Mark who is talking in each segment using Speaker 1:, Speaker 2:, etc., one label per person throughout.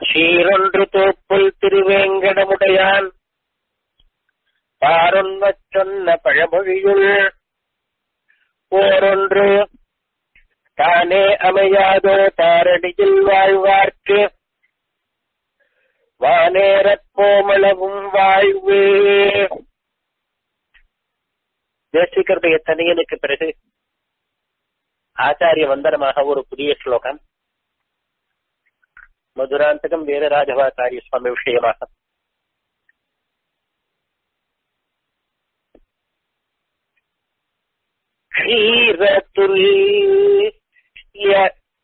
Speaker 1: சீரொன்று தோப்புல் திருவேங்கடமுடையான் பாரொன்வச் சொன்ன பழமொழியுள் ஓரொன்று தானே அமையாதோ தாரடியில் வாழ்வார்க்கு வானேரப் போமளவும் வாழ்வே தேசிகருடைய தனியனுக்கு பிறகு ஆச்சாரிய வந்தனமாக ஒரு புதிய ஸ்லோகம் மதுராந்தகம் வீரராஜவாச்சாரிய சுவாமி விஷயமாக क्षीरतुल्य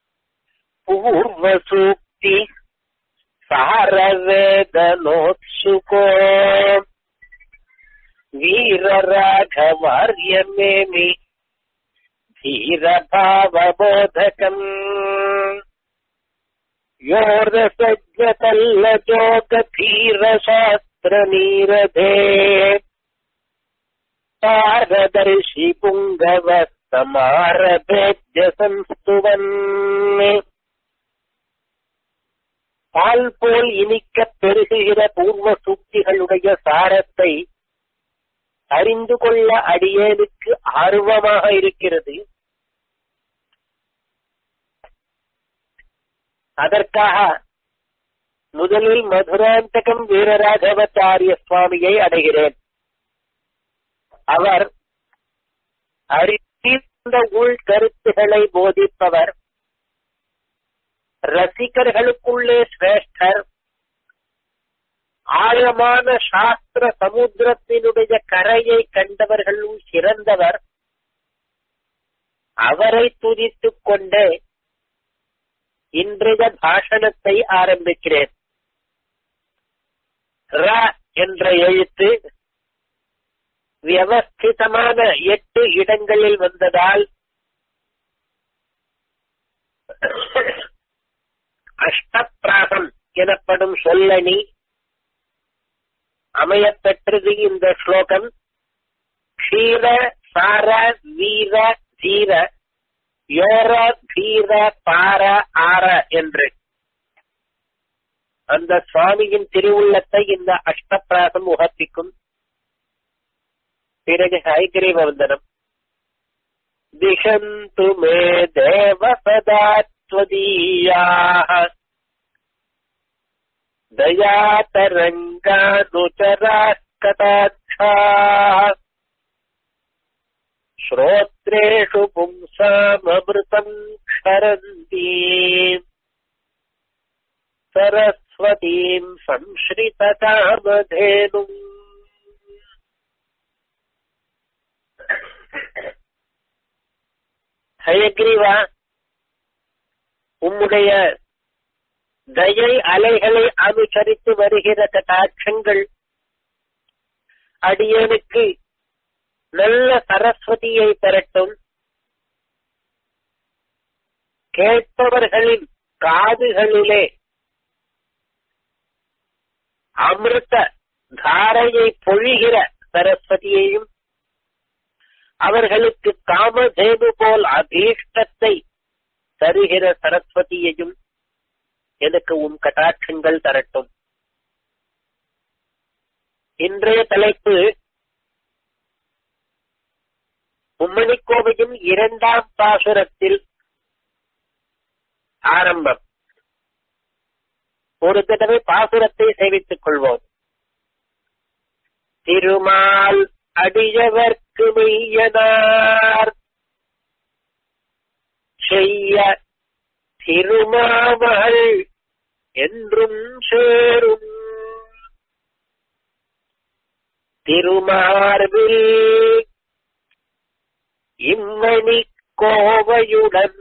Speaker 1: पूर्वसूक्ति सारवेदनोत्सुको वीरराघवार्यमेमि धीरभावबोधकम् योरसज्जतल्लजोगधीरशास्त्रनीरधे पारदर्शि पुङ्गवस्तमारभेद्य संस्तुवन् பால் போல் இனிக்கப் பெருகுகிற பூர்வ சூக்திகளுடைய சாரத்தை அறிந்து கொள்ள அடியேனுக்கு ஆர்வமாக இருக்கிறது அதற்காக முதலில் மதுராந்தகம் வீரராகவாச்சாரிய சுவாமியை அடைகிறேன் அவர் அறிந்த உள் கருத்துகளை போதிப்பவர் ரசிகர்களுக்குள்ளே சிரேஷ்டர் ஆழமான சாஸ்திர சமுத்திரத்தினுடைய கரையை கண்டவர்களும் சிறந்தவர் அவரை துதித்துக் கொண்டே இன்றைய பாஷணத்தை ஆரம்பிக்கிறேன் ர என்ற எழுத்து வியவஸ்திதமான எட்டு இடங்களில் வந்ததால் அஷ்டப்பிராகம் எனப்படும் சொல்லணி அமையப்பெற்றது இந்த ஸ்லோகம் க்ஷீர சார வீர தீர யோர தீர பார ஆர என்று அந்த சுவாமியின் திருவுள்ளத்தை இந்த அஷ்டப்பிராசம் உகப்பிக்கும் பிறகு ஹைகிரீவ வந்தனம் திஷந்து மே தேவ சதா त्वदीयाः दयातरङ्गानुचराः कटाक्षाः श्रोत्रेषु पुंसाममृतम् क्षरन्ती सरस्वतीम् संश्रितकामधेनुम् हयग्रीवा உம்முடைய தயை அலைகளை அனுசரித்து வருகிற கட்டாட்சங்கள் அடியனுக்கு நல்ல சரஸ்வதியை பெறட்டும் கேட்பவர்களின் காதுகளிலே அமிர்த தாரையை பொழிகிற சரஸ்வதியையும் அவர்களுக்கு காமதேனு போல் அதீஷ்டத்தை தருகிற சரஸ்வதியையும் எனக்கு உன் கட்டாட்சங்கள் தரட்டும் இன்றைய தலைப்பு மும்மணிக்கோவையும் இரண்டாம் பாசுரத்தில் ஆரம்பம் ஒரு தடவை பாசுரத்தை சேவித்துக் கொள்வோம் திருமால் அடியவர்க்கு மெய்யனார் செய்ய திருமாமல் என்றும் சேரும் திருமார்பில் இம்மணி கோவையுடன்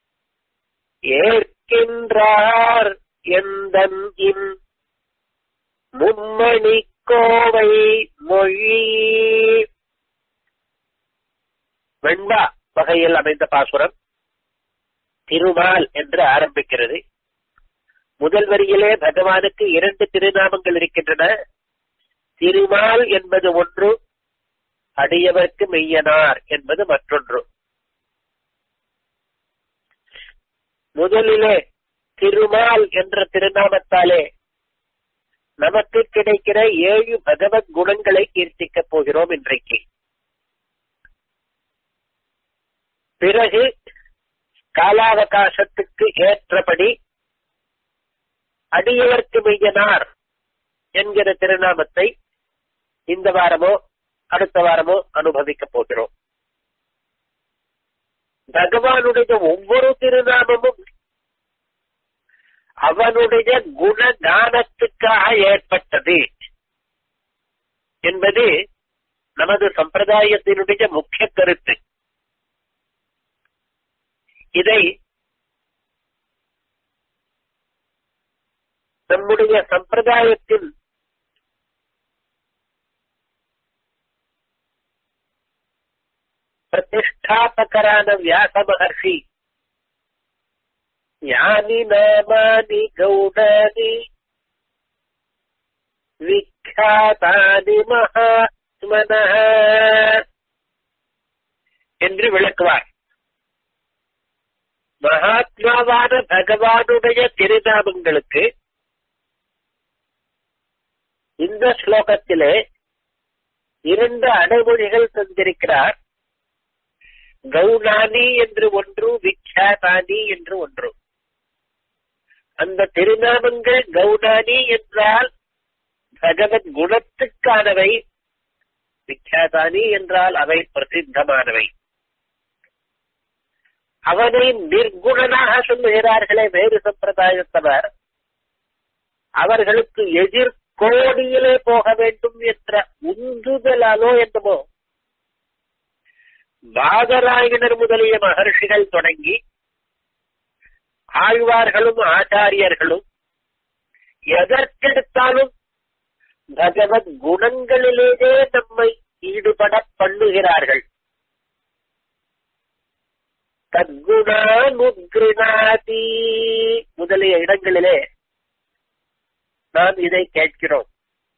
Speaker 1: ஏற்கின்றார் எந்தன் இம் மும்மணி கோவை மொழி வெண்பா வகையில் அமைந்த பாசுரம் திருமால் என்று ஆரம்பிக்கிறது முதல் வரியிலே பகவானுக்கு இரண்டு திருநாமங்கள் இருக்கின்றன திருமால் என்பது ஒன்று அடியவர்க்கு மெய்யனார் என்பது மற்றொன்று முதலிலே திருமால் என்ற திருநாமத்தாலே நமக்கு கிடைக்கிற ஏழு பகவத் குணங்களை கீர்த்திக்கப் போகிறோம் இன்றைக்கு பிறகு காலாவகாசத்துக்கு ஏற்றபடி அடியவர்க்கு மெய்யனார் என்கிற திருநாமத்தை இந்த வாரமோ அடுத்த வாரமோ அனுபவிக்கப் போகிறோம் பகவானுடைய ஒவ்வொரு திருநாமமும் அவனுடைய குணகானத்துக்காக ஏற்பட்டது என்பது நமது சம்பிரதாயத்தினுடைய முக்கிய கருத்து இதை நம்முடைய சம்பிரதாயத்தில் பிரதிஷ்டாபகரான வியாச மகர்ஷி யானி நாமானி கௌடானி விக்யாதானி மகாத்மன என்று விளக்குவார் மகாத்மாவான பகவானுடைய திருநாமங்களுக்கு இந்த ஸ்லோகத்திலே இரண்டு அடைமொழிகள் தந்திருக்கிறார் கௌனானி என்று ஒன்று விக்யாதானி என்று ஒன்று அந்த திருநாமங்கள் கௌனானி என்றால் பகவத் குணத்துக்கானவை விக்யாதானி என்றால் அவை பிரசித்தமானவை அவனை நிர்குணனாக சொல்லுகிறார்களே வேறு சம்பிரதாயத்தவர் அவர்களுக்கு எதிர் கோடியிலே போக வேண்டும் என்ற உந்துதலாலோ என்னமோ பாதராயணர் முதலிய மகர்ஷிகள் தொடங்கி ஆழ்வார்களும் ஆச்சாரியர்களும் எதற்கெடுத்தாலும் பகவத் குணங்களிலேயே நம்மை ஈடுபட பண்ணுகிறார்கள் தத்குணானுகிருணாதி முதலிய இடங்களிலே நாம் இதை கேட்கிறோம்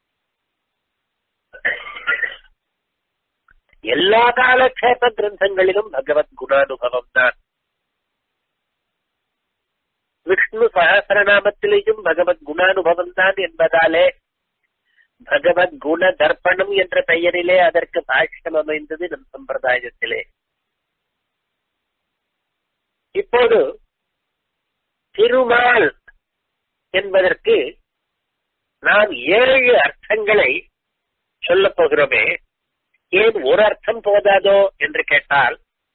Speaker 1: எல்லா காலக்ஷேப கிரந்தங்களிலும் பகவத் குணானுபவம் தான் விஷ்ணு சகசிரநாமத்திலேயும் பகவத் குணானுபவம் தான் என்பதாலே பகவத் குண தர்ப்பணம் என்ற பெயரிலே அதற்கு பாஷ்யம் அமைந்தது நம் சம்பிரதாயத்திலே இப்போது திருமால் என்பதற்கு நாம் ஏழு அர்த்தங்களை சொல்லப் போகிறோமே ஏன் ஒரு அர்த்தம் போதாதோ என்று கேட்டால்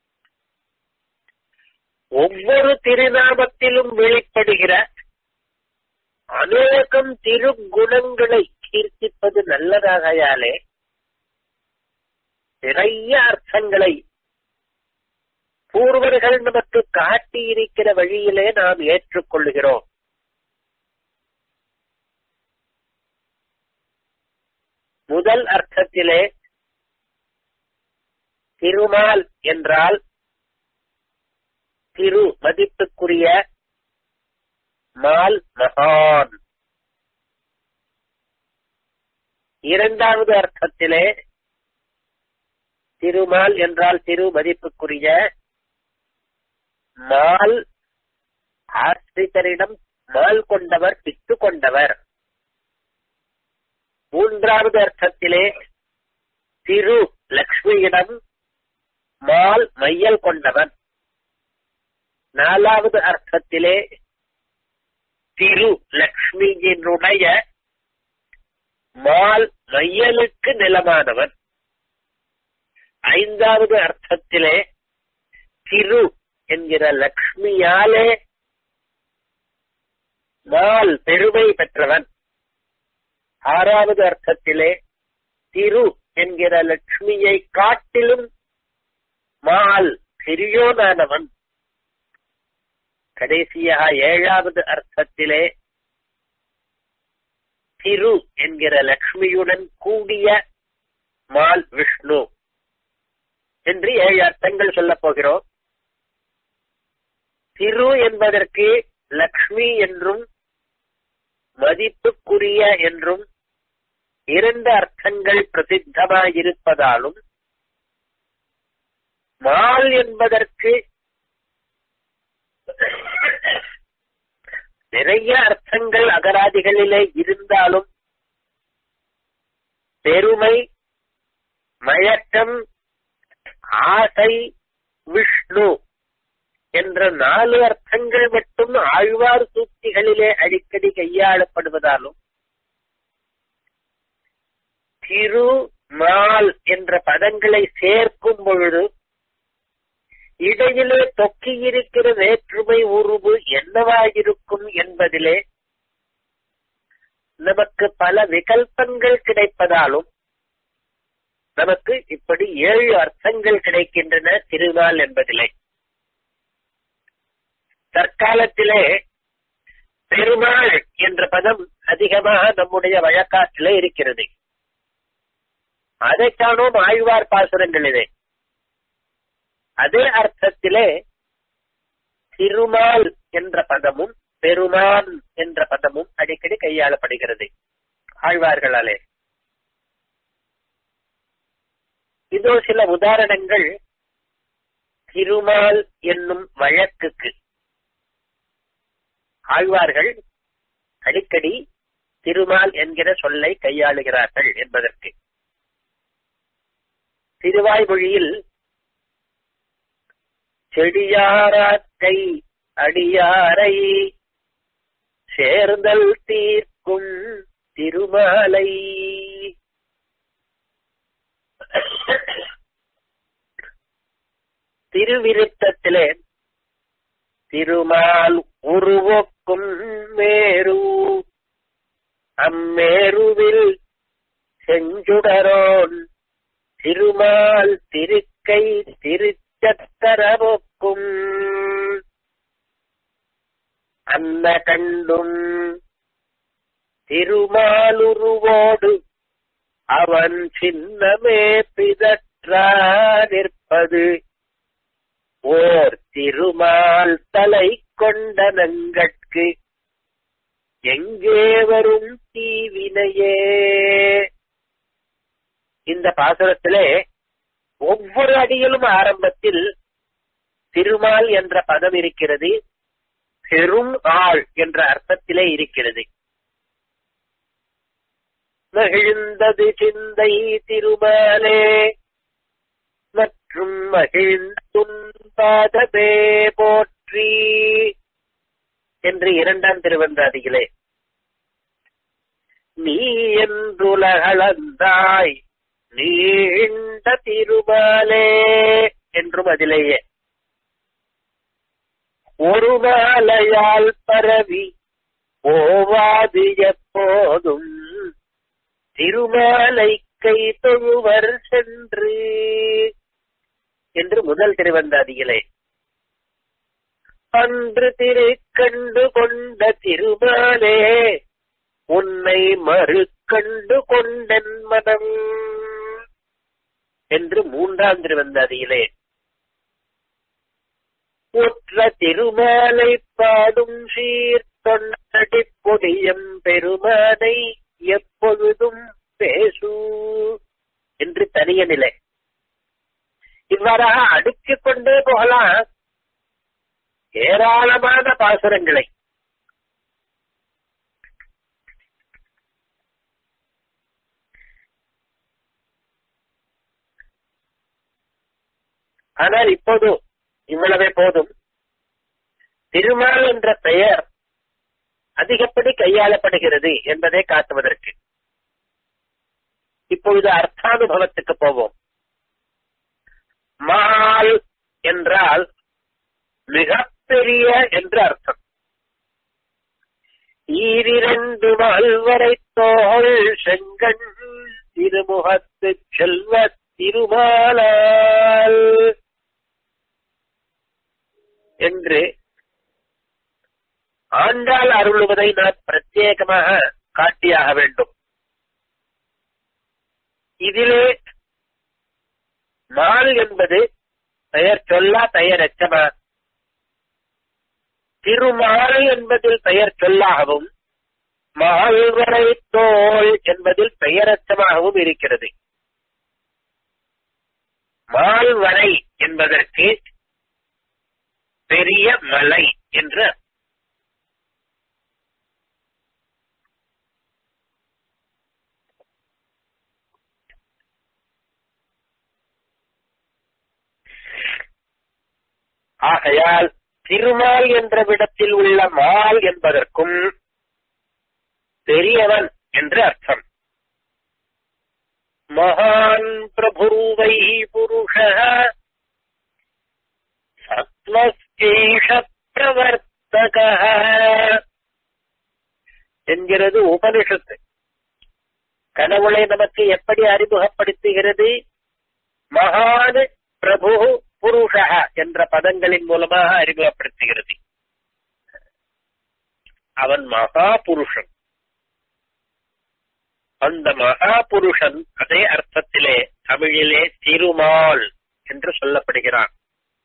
Speaker 1: ஒவ்வொரு திருநாமத்திலும் வெளிப்படுகிற அநேகம் திருக்குணங்களை கீர்த்திப்பது நல்லதாகையாலே நிறைய அர்த்தங்களை பூர்வர்கள் நமக்கு காட்டியிருக்கிற வழியிலே நாம் ஏற்றுக்கொள்கிறோம் முதல் அர்த்தத்திலே திருமால் என்றால் திரு மதிப்புக்குரிய மால் மகான் இரண்டாவது அர்த்தத்திலே திருமால் என்றால் திரு மதிப்புக்குரிய மால் ஆசிரியரிடம் மால் கொண்டவர் பித்து கொண்டவர் மூன்றாவது அர்த்தத்திலே திரு லக்ஷ்மியிடம் மால் மையல் கொண்டவன் நாலாவது அர்த்தத்திலே திரு லக்ஷ்மியினுடைய மால் மையலுக்கு நிலமானவன் ஐந்தாவது அர்த்தத்திலே திரு என்கிற லக்ஷ்மியாலே மால் பெருமை பெற்றவன் ஆறாவது அர்த்தத்திலே திரு என்கிற லட்சுமியை காட்டிலும் மால் சிறியோனானவன் கடைசியாக ஏழாவது அர்த்தத்திலே திரு என்கிற லக்ஷ்மியுடன் கூடிய மால் விஷ்ணு என்று ஏழு அர்த்தங்கள் சொல்லப் போகிறோம் திரு என்பதற்கு லக்ஷ்மி என்றும் மதிப்புக்குரிய என்றும் இரண்டு அர்த்தங்கள் பிரசித்தமாயிருப்பதாலும் மால் என்பதற்கு நிறைய அர்த்தங்கள் அகராதிகளிலே இருந்தாலும் பெருமை மயக்கம் ஆசை விஷ்ணு என்ற நாலு அர்த்தங்கள் மட்டும் ஆழ்வார் சூக்திகளிலே அடிக்கடி கையாளப்படுவதாலும் திரு மால் என்ற பதங்களை சேர்க்கும் பொழுது இடையிலே தொக்கியிருக்கிற வேற்றுமை உருவு என்னவாயிருக்கும் என்பதிலே நமக்கு பல விகல்பங்கள் கிடைப்பதாலும் நமக்கு இப்படி ஏழு அர்த்தங்கள் கிடைக்கின்றன திருநாள் என்பதிலே தற்காலத்திலே பெருமாள் என்ற பதம் அதிகமாக நம்முடைய வழக்காற்றிலே இருக்கிறது அதை காணோம் ஆழ்வார் பாசுரங்களிலே அதே அர்த்தத்திலே திருமால் என்ற பதமும் பெருமான் என்ற பதமும் அடிக்கடி கையாளப்படுகிறது ஆழ்வார்களாலே இதோ சில உதாரணங்கள் திருமால் என்னும் வழக்குக்கு ஆழ்வார்கள் அடிக்கடி திருமால் என்கிற சொல்லை கையாளுகிறார்கள் என்பதற்கு திருவாய்மொழியில் செடியாராக்கை அடியாரை சேர்ந்தல் தீர்க்கும் திருமாலை திருவிருத்தத்திலே திருமால் உருவக்கும் மேரு அம்மேருவில் செஞ்சுடரோன் திருமால் திருக்கை திருச்சத்தரவொக்கும் அன்ன கண்டும் திருமாலுருவோடு அவன் சின்னமே பிதற்றா நிற்பது ஓர் திருமால் தலை கொண்ட நங்கட்கு எங்கே வரும் தீவினையே இந்த பாசுரத்திலே ஒவ்வொரு அடியிலும் ஆரம்பத்தில் திருமால் என்ற பதம் இருக்கிறது பெரும் ஆள் என்ற அர்த்தத்திலே இருக்கிறது மகிழ்ந்தது சிந்தை திருமாலே மற்றும் மகிழ்ந்துன்பாதமே போற்றி என்று இரண்டாம் திருவந்தாதிகளே நீ என்றுலகளந்தாய் நீண்ட திருமாலே என்றும் அதிலேயே ஒரு மாலையால் பரவி ஓவாது எப்போதும் திருமாலை கை தொழுவர் சென்று என்று முதல் திருவந்தாதிகளே அன்று திரு கண்டு கொண்ட திருமாலே உன்னை மறு கண்டு கொண்டன் மனம் என்று மூன்றாம் திருவந்தாதியிலே உற்ற திருமாலை பாடும் சீர் தொண்டடி பொடியம் பெருமானை எப்பொழுதும் பேசு என்று தனிய நிலை இவ்வாறாக அடுக்கிக் கொண்டே போகலாம் ஏராளமான பாசுரங்களை ஆனால் இப்போது இவ்வளவே போதும் திருமால் என்ற பெயர் அதிகப்படி கையாளப்படுகிறது என்பதை காட்டுவதற்கு இப்பொழுது அர்த்தானுபவத்துக்கு போவோம் மால் என்றால் மிகப்பெரிய என்று அர்த்தம் ஈரிரண்டு மால்வரை தோல் செங்கண் திருமுகத்து செல்வ திருமாலால் என்று ஆண்டாள் அருளுவதை நான் பிரத்யேகமாக காட்டியாக வேண்டும் இதிலே மால் என்பது பெயர் சொல்லா பெயர் எச்சமா திருமால் என்பதில் பெயர் சொல்லாகவும் மால்வரை தோல் என்பதில் பெயரச்சமாகவும் இருக்கிறது மால்வரை என்பதற்கு பெரிய மலை என்று ஆகையால் திருமால் என்ற விடத்தில் உள்ள மால் என்பதற்கும் பெரியவன் என்று அர்த்தம் மகான் பிரபுவை புருஷ சத்வஸ்கேஷ பிரவர்த்தக என்கிறது உபனிஷத்து கடவுளை நமக்கு எப்படி அறிமுகப்படுத்துகிறது மகான் பிரபு புருஷ என்ற பதங்களின் மூலமாக அறிமுகப்படுத்துகிறது அவன் மகா புருஷன் அந்த மகா புருஷன் அதே அர்த்தத்திலே தமிழிலே திருமால் என்று சொல்லப்படுகிறான்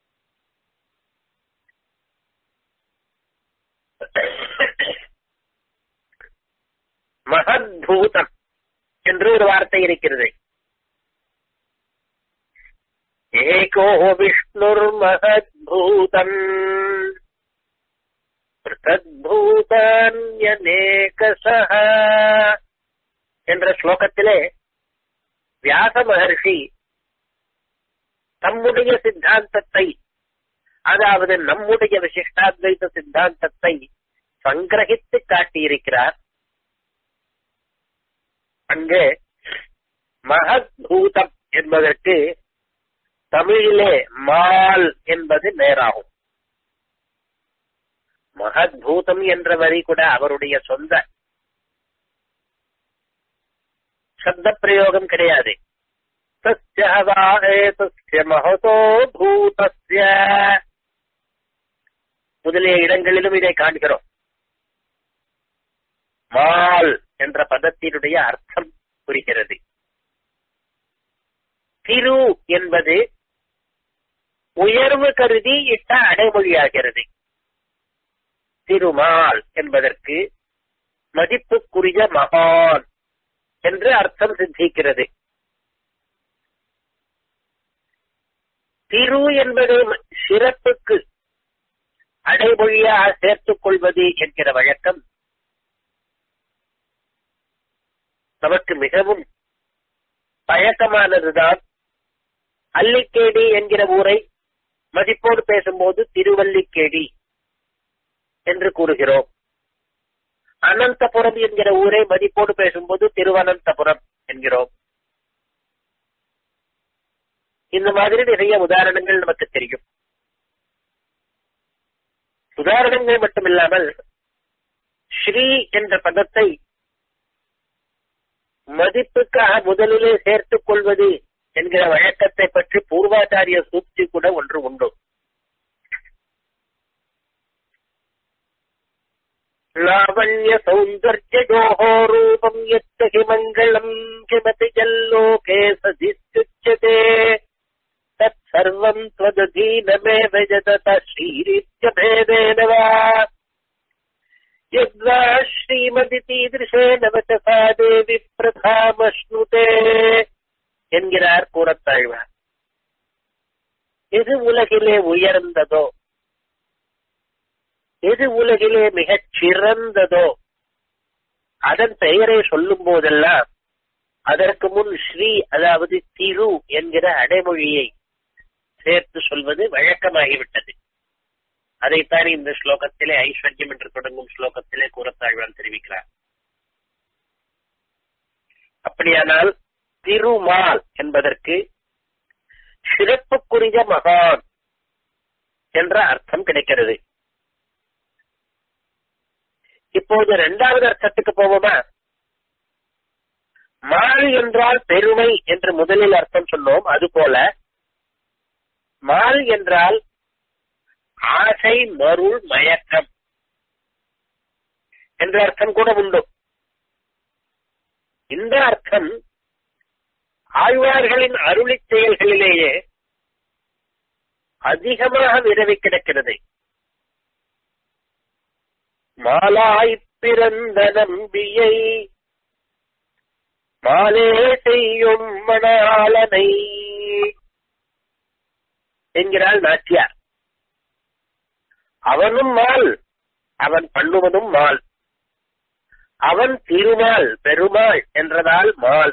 Speaker 1: மகத்பூதம் என்று ஒரு வார்த்தை இருக்கிறது ஏகோ விஷ்ணுர் மகத்பூதம் பிருத்தத்பூதான்யநேகசஹ என்ற ஸ்லோகத்திலே வியாச மகர்ஷி தம்முடைய சித்தாந்தத்தை அதாவது நம்முடைய விசிஷ்டாத்வைத சித்தாந்தத்தை சங்கிரகித்து காட்டியிருக்கிறார் அங்கே மகத்பூதம் என்பதற்கு தமிழிலே மால் என்பது நேராகும் மகத்பூதம் என்ற வரி கூட அவருடைய சொந்த சப்த பிரயோகம் கிடையாது மகதோ பூதஸ்ய முதலிய இடங்களிலும் இதை காண்கிறோம் மால் என்ற பதத்தினுடைய அர்த்தம் புரிகிறது திரு என்பது உயர்வு கருதி இட்ட அடைமொழியாகிறது திருமால் என்பதற்கு மதிப்புக்குரிய மகான் என்று அர்த்தம் சித்திக்கிறது திரு என்பது சிறப்புக்கு அடைமொழியாக சேர்த்துக் கொள்வது என்கிற வழக்கம் நமக்கு மிகவும் பழக்கமானதுதான் அல்லிக்கேடி என்கிற ஊரை மதிப்போடு பேசும்போது திருவல்லிக்கேடி என்று கூறுகிறோம் அனந்தபுரம் என்கிற ஊரை மதிப்போடு பேசும்போது திருவனந்தபுரம் என்கிறோம் இந்த மாதிரி நிறைய உதாரணங்கள் நமக்கு தெரியும் உதாரணங்கள் மட்டுமில்லாமல் ஸ்ரீ என்ற பதத்தை மதிப்புக்காக முதலிலே சேர்த்துக் கொள்வது என்கிற வழக்கத்தை பற்றி பூர்வாச்சாரிய சூக்தி கூட ஒன்று உண்டு லாவண்ய சௌந்தர்யோஹோ ரூபம் எத்த மங்களம் கிமதி ஜல்லோகே சதிஸ்யுச்சதே தத் சர்வம் त्वदधीनमेव यदत श्रीरीत्यभेदेन वा यद्वा श्रीमदितीदृशेन वचसा தேவி பிரதாமஸ்னுதே என்கிறார் கூறத்தாழ்வார் எது உலகிலே உயர்ந்ததோ எது உலகிலே மிகச் சிறந்ததோ அதன் பெயரை சொல்லும் போதெல்லாம் அதற்கு முன் ஸ்ரீ அதாவது திரு என்கிற அடைமொழியை சேர்த்து சொல்வது வழக்கமாகிவிட்டது அதைத்தான் இந்த ஸ்லோகத்திலே ஐஸ்வர்யம் என்று தொடங்கும் ஸ்லோகத்திலே கூறத்தாழ்வான் தெரிவிக்கிறார் அப்படியானால் திருமால் என்பதற்கு சிறப்புக்குரிய மகான் என்ற அர்த்தம் கிடைக்கிறது இப்போது இரண்டாவது அர்த்தத்துக்கு போவோமா மால் என்றால் பெருமை என்று முதலில் அர்த்தம் சொன்னோம் அதுபோல மால் என்றால் ஆசை மருள் மயக்கம் என்ற அர்த்தம் கூட உண்டு இந்த அர்த்தம் ஆழ்வார்களின் அருளிச் செயல்களிலேயே அதிகமாக விரவி கிடக்கிறது மாலாய் பிறந்த நம்பியை மாலே செய்யும் மணாளனை என்கிறாள் நாச்சியார் அவனும் மால் அவன் பண்ணுவதும் மால் அவன் திருமால் பெருமாள் என்றதால் மால்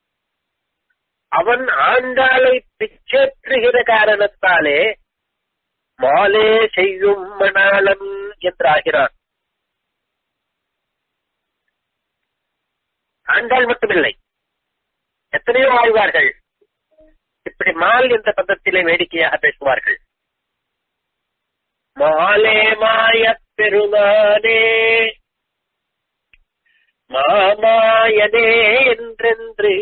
Speaker 1: அவன் ஆண்டாளை பிச்சேற்றுகிற காரணத்தாலே மாலே செய்யும் மணாளன் என்றாகிறான் ஆண்டாள் மட்டுமில்லை எத்தனையோ ஆழ்வார்கள் இப்படி மால் என்ற பதத்திலே வேடிக்கையாக பேசுவார்கள் மாலே மாயப் பெருமானே மாமாயனே என்றென்று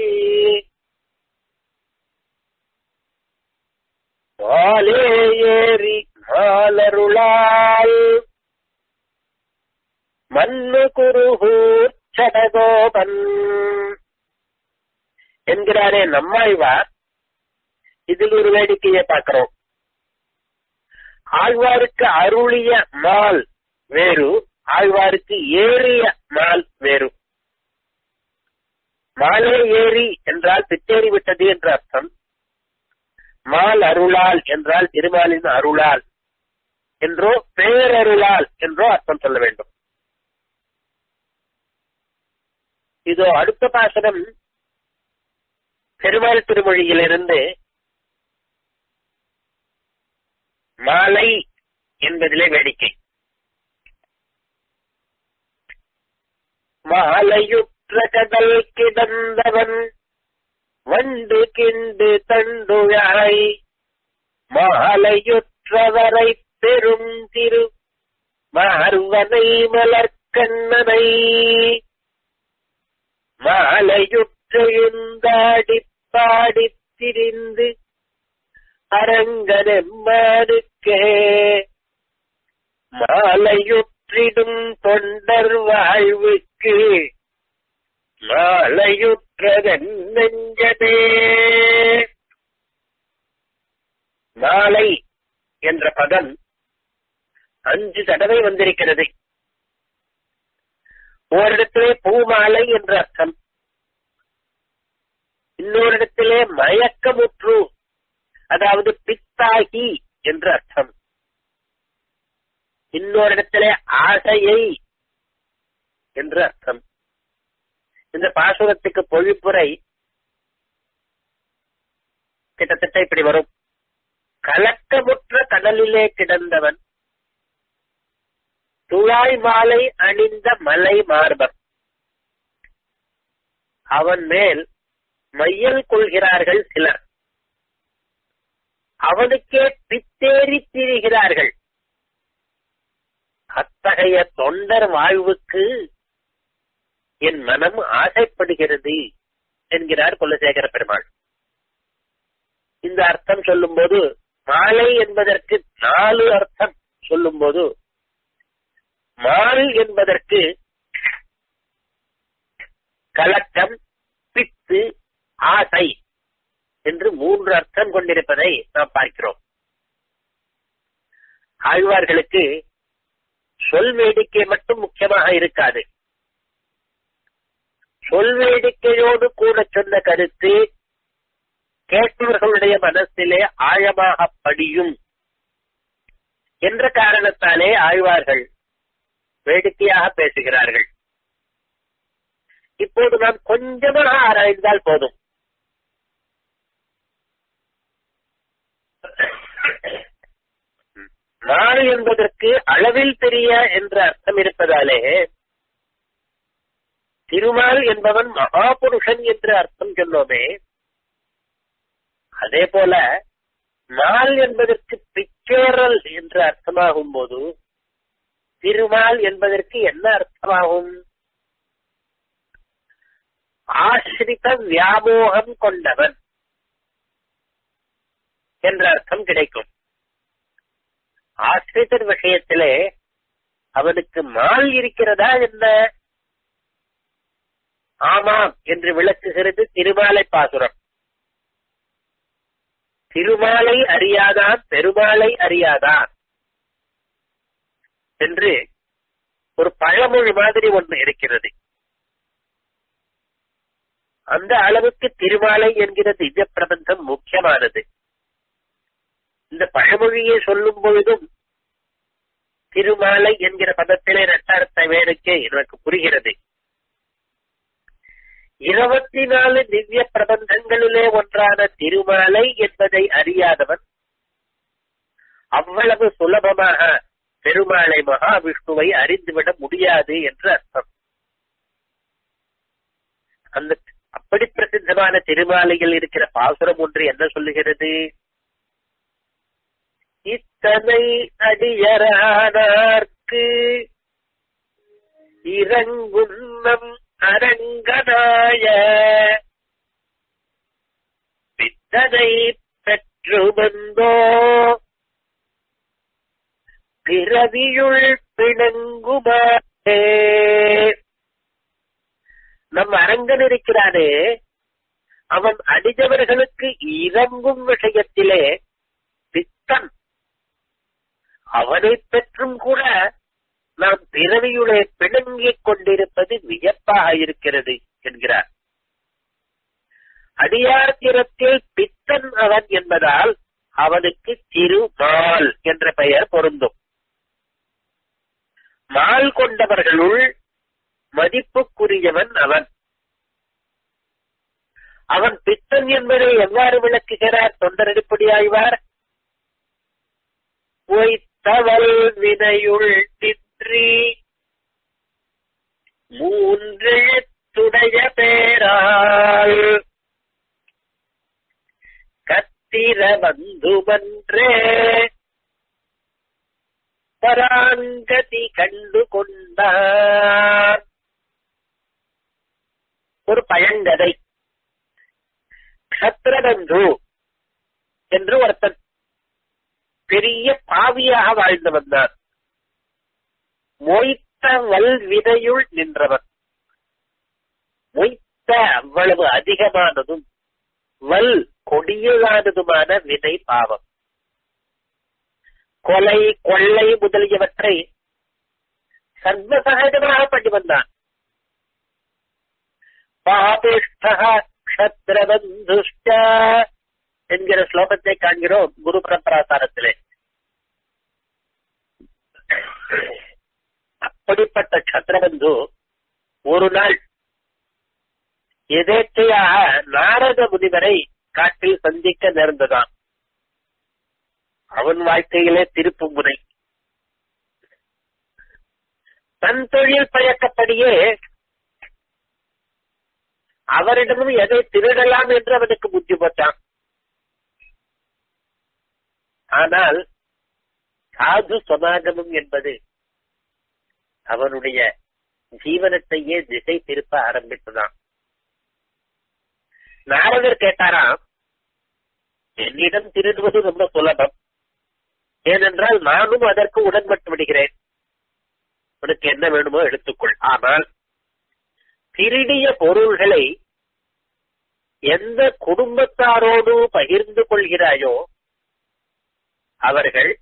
Speaker 1: மாலே ஏறி மாலருளால் மண்ணு குருகூர் சடகோபன் என்கிறாரே நம்மாழ்வார் இதில் ஒரு வேடிக்கையை பார்க்கிறோம் ஆழ்வாருக்கு அருளிய மால் வேறு ஆழ்வாருக்கு ஏறிய மால் வேறு மாலே ஏறி என்றால் பித்தேறி விட்டது என்ற அர்த்தம் மால் அருளால் என்றால் திருமாலின் அருளால் என்றோ பேரருளால் என்றோ அர்த்தம் சொல்ல வேண்டும் இதோ அடுத்த பாசனம் பெருமாள் திருமொழியிலிருந்து மாலை என்பதிலே வேடிக்கை மாலையுற்ற கடல் கிடந்தவன் வண்டு கிண்டு தண்டுழை மாலையுற்றவரை பெரும் திரு மார்வனை மலர்கண்ணனை மாலையுற்றையுந்தாடி பாடித் திரிந்து அரங்கனெம்மானுக்கே மாலையுற்றிடும் தொண்டர் வாழ்வுக்கு மாலையுற்றதன் நெஞ்சமே மாலை என்ற பதம் அஞ்சு தடவை வந்திருக்கிறது ஓரிடத்திலே பூமாலை என்ற அர்த்தம் இன்னொரிடத்திலே மயக்கமுற்று அதாவது பித்தாகி என்று அர்த்தம் இன்னொரிடத்திலே ஆசையை என்று அர்த்தம் இந்த பாசுரத்துக்கு பொழிப்புரை கிட்டத்தட்ட இப்படி வரும் கலக்கமுற்ற கடலிலே கிடந்தவன் துழாய் மாலை அணிந்த மலை மார்பன் அவன் மேல் மையல் கொள்கிறார்கள் சிலர் அவனுக்கே பித்தேறி திரிகிறார்கள் அத்தகைய தொண்டர் வாழ்வுக்கு என் மனம் ஆசைப்படுகிறது என்கிறார் குலசேகர பெருமாள் இந்த அர்த்தம் சொல்லும்போது மாலை என்பதற்கு நாலு அர்த்தம் சொல்லும்போது மால் என்பதற்கு கலக்கம் பித்து ஆசை என்று மூன்று அர்த்தம் கொண்டிருப்பதை நாம் பார்க்கிறோம் ஆழ்வார்களுக்கு சொல் வேடிக்கை மட்டும் முக்கியமாக இருக்காது சொல் வேடிக்கையோடு கூட சொன்ன கருத்து கேட்பவர்களுடைய மனசிலே ஆழமாக படியும் என்ற காரணத்தாலே ஆழ்வார்கள் வேடிக்கையாக பேசுகிறார்கள் இப்போது நாம் கொஞ்சமாக ஆராய்ந்தால் போதும் நாள் என்பதற்கு அளவில் பெரிய என்ற அர்த்தம் இருப்பதாலே திருமால் என்பவன் மகாபுருஷன் என்று அர்த்தம் சொன்னோமே அதே போல நாள் என்பதற்கு பிச்சேரல் என்று அர்த்தமாகும் போது திருமால் என்பதற்கு என்ன அர்த்தமாகும் ஆசிரித வியாமோகம் கொண்டவன் என்ற அர்த்தம் கிடைக்கும் ஆசிரியர் விஷயத்திலே அவனுக்கு மால் இருக்கிறதா என்ன ஆமாம் என்று விளக்குகிறது திருமாலை பாசுரம் திருமாலை அறியாதான் பெருமாளை அறியாதான் என்று ஒரு பழமொழி மாதிரி ஒன்று இருக்கிறது அந்த அளவுக்கு திருமாலை என்கிற திவ்ய பிரபந்தம் முக்கியமானது இந்த பழமொழியை சொல்லும் பொழுதும் திருமாலை என்கிற பதத்திலே ரட்டார்த்த வேணுக்கே எனக்கு புரிகிறது இருபத்தி நாலு திவ்ய பிரபந்தங்களிலே ஒன்றான திருமாலை என்பதை அறியாதவன் அவ்வளவு சுலபமாக பெருமாளை மகாவிஷ்ணுவை அறிந்துவிட முடியாது என்று அர்த்தம் அந்த அப்படி பிரசித்தமான திருமாலையில் இருக்கிற பாசுரம் ஒன்று என்ன சொல்லுகிறது இத்தனை அடியரானார்க்கு இறங்கும் நம் அரங்கனாய பித்தனை பெற்று வந்தோ பிறவியுள் பிணங்குமாட்டே நம் அரங்கன் இருக்கிறானே அவன் அடித்தவர்களுக்கு இறங்கும் விஷயத்திலே பித்தன் அவனை பெற்றும் கூட நாம் பிறவியுளே பிணங்கிக் கொண்டிருப்பது வியப்பாக இருக்கிறது என்கிறார் அடியார் திறத்தில் பித்தன் அவன் என்பதால் அவனுக்கு திருமால் என்ற பெயர் பொருந்தும் மால் கொண்டவர்களுள் மதிப்புக்குரியவன் அவன் அவன் பித்தன் என்பதை எவ்வாறு விளக்குகிறார் தொண்டரடிப்படி ஆய்வார் பொய்த்தவள் வினையுள் நின்றி மூன்றெழுத்துடைய பேரால் கத்திர வந்துமன்றே பராங்கதி கண்டு கொண்டார் ஒரு பயங்கதை கத்திரபந்து என்று ஒருத்தன் பெரிய பாவியாக வாழ்ந்து வந்தான் மொய்த்த வல் விதையுள் நின்றவன் மொய்த்த அவ்வளவு அதிகமானதும் வல் கொடியதானதுமான வினை பாவம் கொலை கொள்ளை முதலியவற்றை சர்வசகஜமாக பண்ணி வந்தான் பாபிஷ்டபந்துஷ்ட என்கிற ஸ்லோகத்தை காண்கிறோம் குரு பரம்பராசாரத்திலே அப்படிப்பட்ட சத்திரபந்து ஒரு நாள் எதேச்சையாக நாரத முனிவரை காட்டில் சந்திக்க நேர்ந்ததாம் அவன் வாழ்க்கையிலே திருப்பு முனை தன் தொழில் பழக்கப்படியே அவரிடமும் எதை திருடலாம் என்று அவனுக்கு புத்தி போட்டான் ஆனால் சாது சமாகமம் என்பது அவனுடைய ஜீவனத்தையே திசை திருப்ப ஆரம்பித்ததாம் நாரதர் கேட்டாராம் என்னிடம் திருடுவது ரொம்ப சுலபம் ஏனென்றால் நானும் அதற்கு உடன்பட்டு விடுகிறேன் உனக்கு என்ன வேணுமோ எடுத்துக்கொள் ஆனால் திருடிய பொருள்களை எந்த குடும்பத்தாரோடு பகிர்ந்து கொள்கிறாயோ அவர்கள்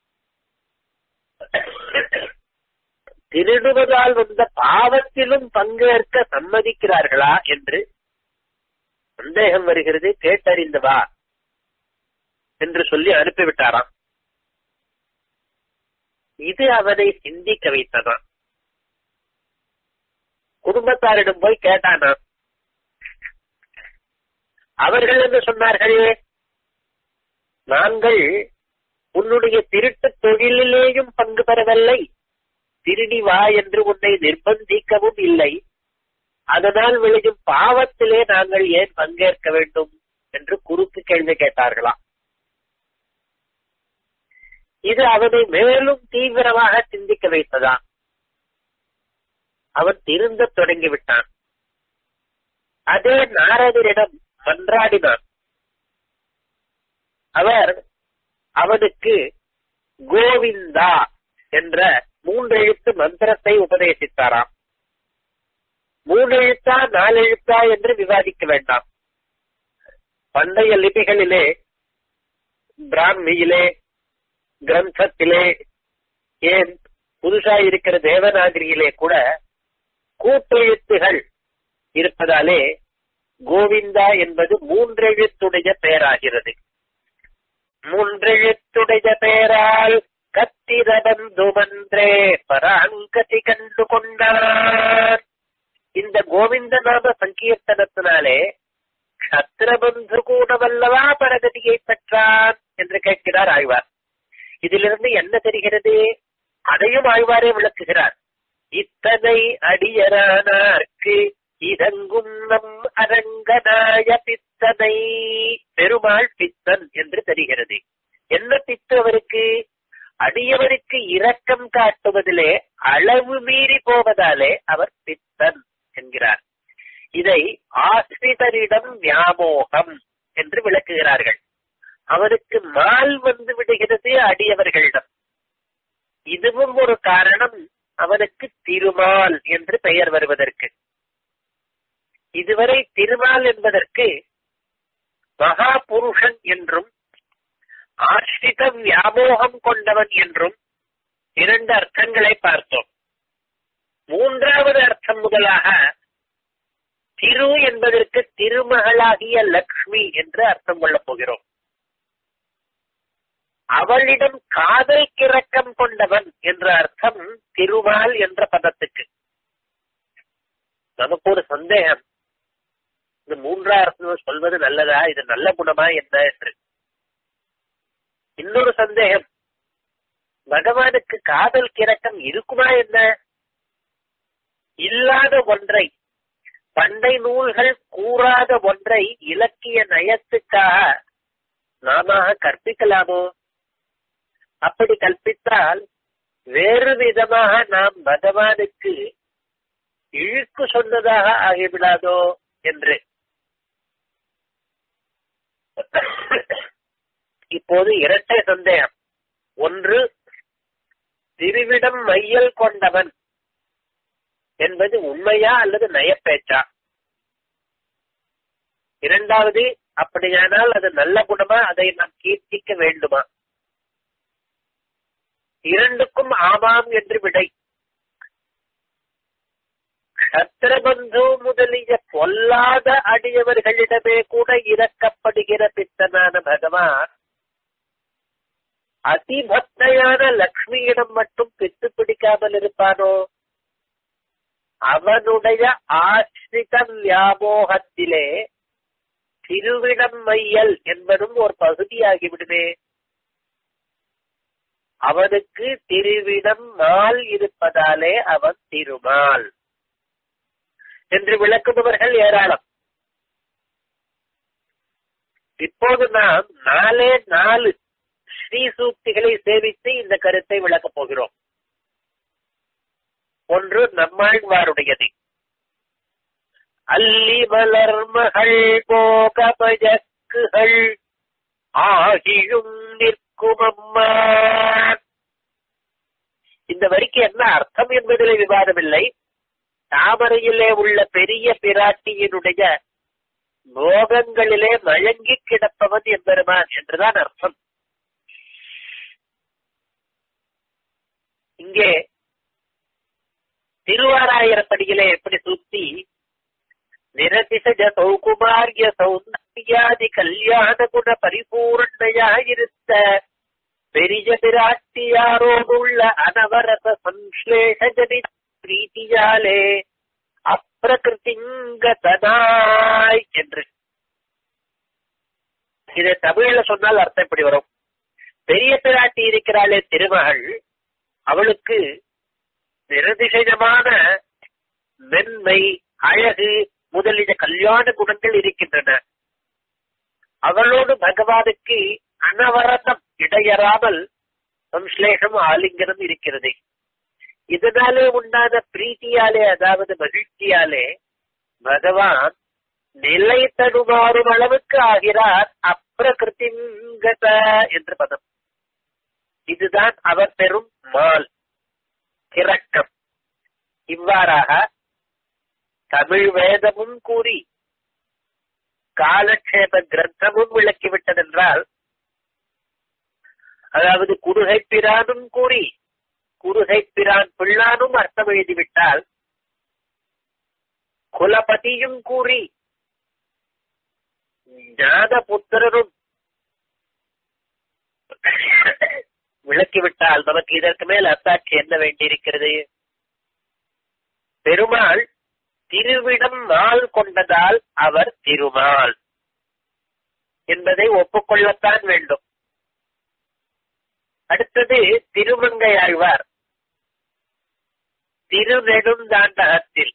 Speaker 1: திருடுவதால் வந்த பாவத்திலும் பங்கேற்க சம்மதிக்கிறார்களா என்று சந்தேகம் வருகிறது கேட்டறிந்து வா என்று சொல்லி அனுப்பிவிட்டாராம் இது அவனை சிந்திக்க வைத்ததாம் குடும்பத்தாரிடம் போய் கேட்டானா அவர்கள் என்ன சொன்னார்கள் நாங்கள் உன்னுடைய திருட்டு தொழிலிலேயும் பங்கு பெறவில்லை திருடி வா என்று உன்னை நிர்பந்திக்கவும் இல்லை அதனால் விளையும் பாவத்திலே நாங்கள் ஏன் பங்கேற்க வேண்டும் என்று குறுக்கு கேள்வி கேட்டார்களாம் இது அவனை மேலும் தீவிரமாக சிந்திக்க வைத்ததாம் அவன் திருந்த தொடங்கிவிட்டான் அதே நாரதரிடம் மன்றாடினான் அவர் அவனுக்கு கோவிந்தா என்ற மூன்றெழுத்து மந்திரத்தை உபதேசித்தாராம் மூணெழுத்தா நாலெழுத்தா என்று விவாதிக்க வேண்டாம் பண்டைய லிபிகளிலே பிராமியிலே கிரந்தத்திலே ஏன் புதுசா இருக்கிற தேவநாகரியிலே கூட கூட்டெழுத்துகள் இருப்பதாலே கோவிந்தா என்பது மூன்றெழுத்துடைய பெயராகிறது மூன்றெழுத்துடைய பெயரால் கத்திரபந்து மன்றே பராங்கதி கண்டு கொண்டார் இந்த கோவிந்த நாம சங்கீர்த்தனத்தினாலே கத்திரபந்து கூட வல்லவா பரகதியை பெற்றான் என்று கேட்கிறார் ஆழ்வார் இதிலிருந்து என்ன தெரிகிறது அதையும் ஆழ்வாரே விளக்குகிறார் இத்தனை அடியரானார்க்கு இதங்கும் நம் அரங்கனாய பித்தனை பெருமாள் பித்தன் என்று தெரிகிறது என்ன பித்து அவருக்கு அடியவருக்கு இரக்கம் காட்டுவதிலே அளவு மீறி போவதாலே அவர் பித்தன் என்கிறார் இதை ஆசிரிதரிடம் வியாமோகம் என்று விளக்குகிறார்கள் அவருக்கு மால் வந்து விடுகிறது அடியவர்களிடம் இதுவும் ஒரு காரணம் அவனுக்கு திருமால் என்று பெயர் வருவதற்கு இதுவரை திருமால் என்பதற்கு மகா புருஷன் என்றும் ஆசிரித வியாமோகம் கொண்டவன் என்றும் இரண்டு அர்த்தங்களை பார்த்தோம் மூன்றாவது அர்த்தம் முதலாக திரு என்பதற்கு திருமகளாகிய லக்ஷ்மி என்று அர்த்தம் கொள்ளப் போகிறோம் அவளிடம் காதல் கிறக்கம் கொண்டவன் என்ற அர்த்தம் திருமால் என்ற பதத்துக்கு நமக்கு ஒரு சந்தேகம் இந்த மூன்றாம் அர்த்தம் சொல்வது நல்லதா இது நல்ல குணமா என்ன என்று இன்னொரு சந்தேகம் பகவானுக்கு காதல் கிறக்கம் இருக்குமா என்ன இல்லாத ஒன்றை பண்டை நூல்கள் கூறாத ஒன்றை இலக்கிய நயத்துக்காக நாம கற்பிக்கலாமோ அப்படி கற்பித்தால் வேறு விதமாக நாம் பகவானுக்கு இழுக்கு சொன்னதாக ஆகிவிடாதோ என்று இப்போது இரட்டை சந்தேகம் ஒன்று திருவிடம் மையல் கொண்டவன் என்பது உண்மையா அல்லது நயப்பேச்சா இரண்டாவது அப்படியானால் அது நல்ல குணமா அதை நாம் கீர்த்திக்க வேண்டுமா இரண்டுக்கும் ஆமாம் என்று விடை சத்திரபந்து முதலிய பொல்லாத அடியவர்களிடமே கூட இறக்கப்படுகிற பித்தனான பகவான் அதிபக்தையான லக்ஷ்மியிடம் மட்டும் பித்து பிடிக்காமல் இருப்பானோ அவனுடைய ஆசிரித வியாமோகத்திலே திருவிடம் மையல் என்பதும் ஒரு பகுதியாகிவிடுமே அவனுக்கு திருவிடம் மால் இருப்பதாலே அவன் திருமால் என்று விளக்குபவர்கள் ஏராளம் இப்போது நாம் நாலே நாலு ஸ்ரீ சூக்திகளை சேவித்து இந்த கருத்தை விளக்கப் போகிறோம் ஒன்று நம்மாழ்வாருடையது அல்லி மலர் மகள் போகபஜக்குகள் ஆகியும் நிற்கும் அம்மா இந்த வரிக்கு என்ன அர்த்தம் என்பதிலே விவாதமில்லை தாமரையிலே உள்ள பெரிய பிராட்டியினுடைய போகங்களிலே மயங்கி கிடப்பவன் என்பெருமான் என்றுதான் அர்த்தம் இங்கே திருவாராயிரப்படியிலே எப்படி சுத்தி நிரதிசஜ சௌகுமாரிய சௌந்தர்யாதி கல்யாண குண பரிபூர்ணையாக இருந்த பெரிய பிராட்டியாரோடுள்ள அனவரத சம்ஸ்லேஷஜனி பிரீத்தியாலே அப்பிரகிருதிங்கதனாய் என்று இதை தமிழ்ல சொன்னால் அர்த்தம் இப்படி வரும் பெரிய பிராட்டி இருக்கிறாளே திருமகள் அவளுக்கு நிரதிசயமான மென்மை அழகு முதலிய கல்யாண குணங்கள் இருக்கின்றன அவளோடு பகவானுக்கு அனவரதம் இடையறாமல் சம்ஸ்லேஷம் ஆலிங்கனம் இருக்கிறது இதனாலே உண்டான பிரீத்தியாலே அதாவது மகிழ்ச்சியாலே பகவான் நிலை தடுமாறும் அளவுக்கு ஆகிறார் அப்பிரகிருதிங்கத என்று பதம் இதுதான் அவர் பெறும் மால் திறக்கம் இவ்வாறாக தமிழ் வேதமும் கூறி காலக்ஷேப கிரந்தமும் விளக்கிவிட்டதென்றால் அதாவது குருகை பிரானும் கூறி குருகை பிரான் பிள்ளானும் அர்த்தம் எழுதிவிட்டால் குலபதியும் கூறி ஞான புத்திரரும் விளக்கிவிட்டால் நமக்கு இதற்கு மேல் அத்தாட்சி என்ன வேண்டியிருக்கிறது பெருமாள் திருவிடம் நாள் கொண்டதால் அவர் திருமால் என்பதை ஒப்புக்கொள்ளத்தான் வேண்டும் அடுத்தது திருமங்கையாழ்வார் திருநெடுந்தாண்டகத்தில்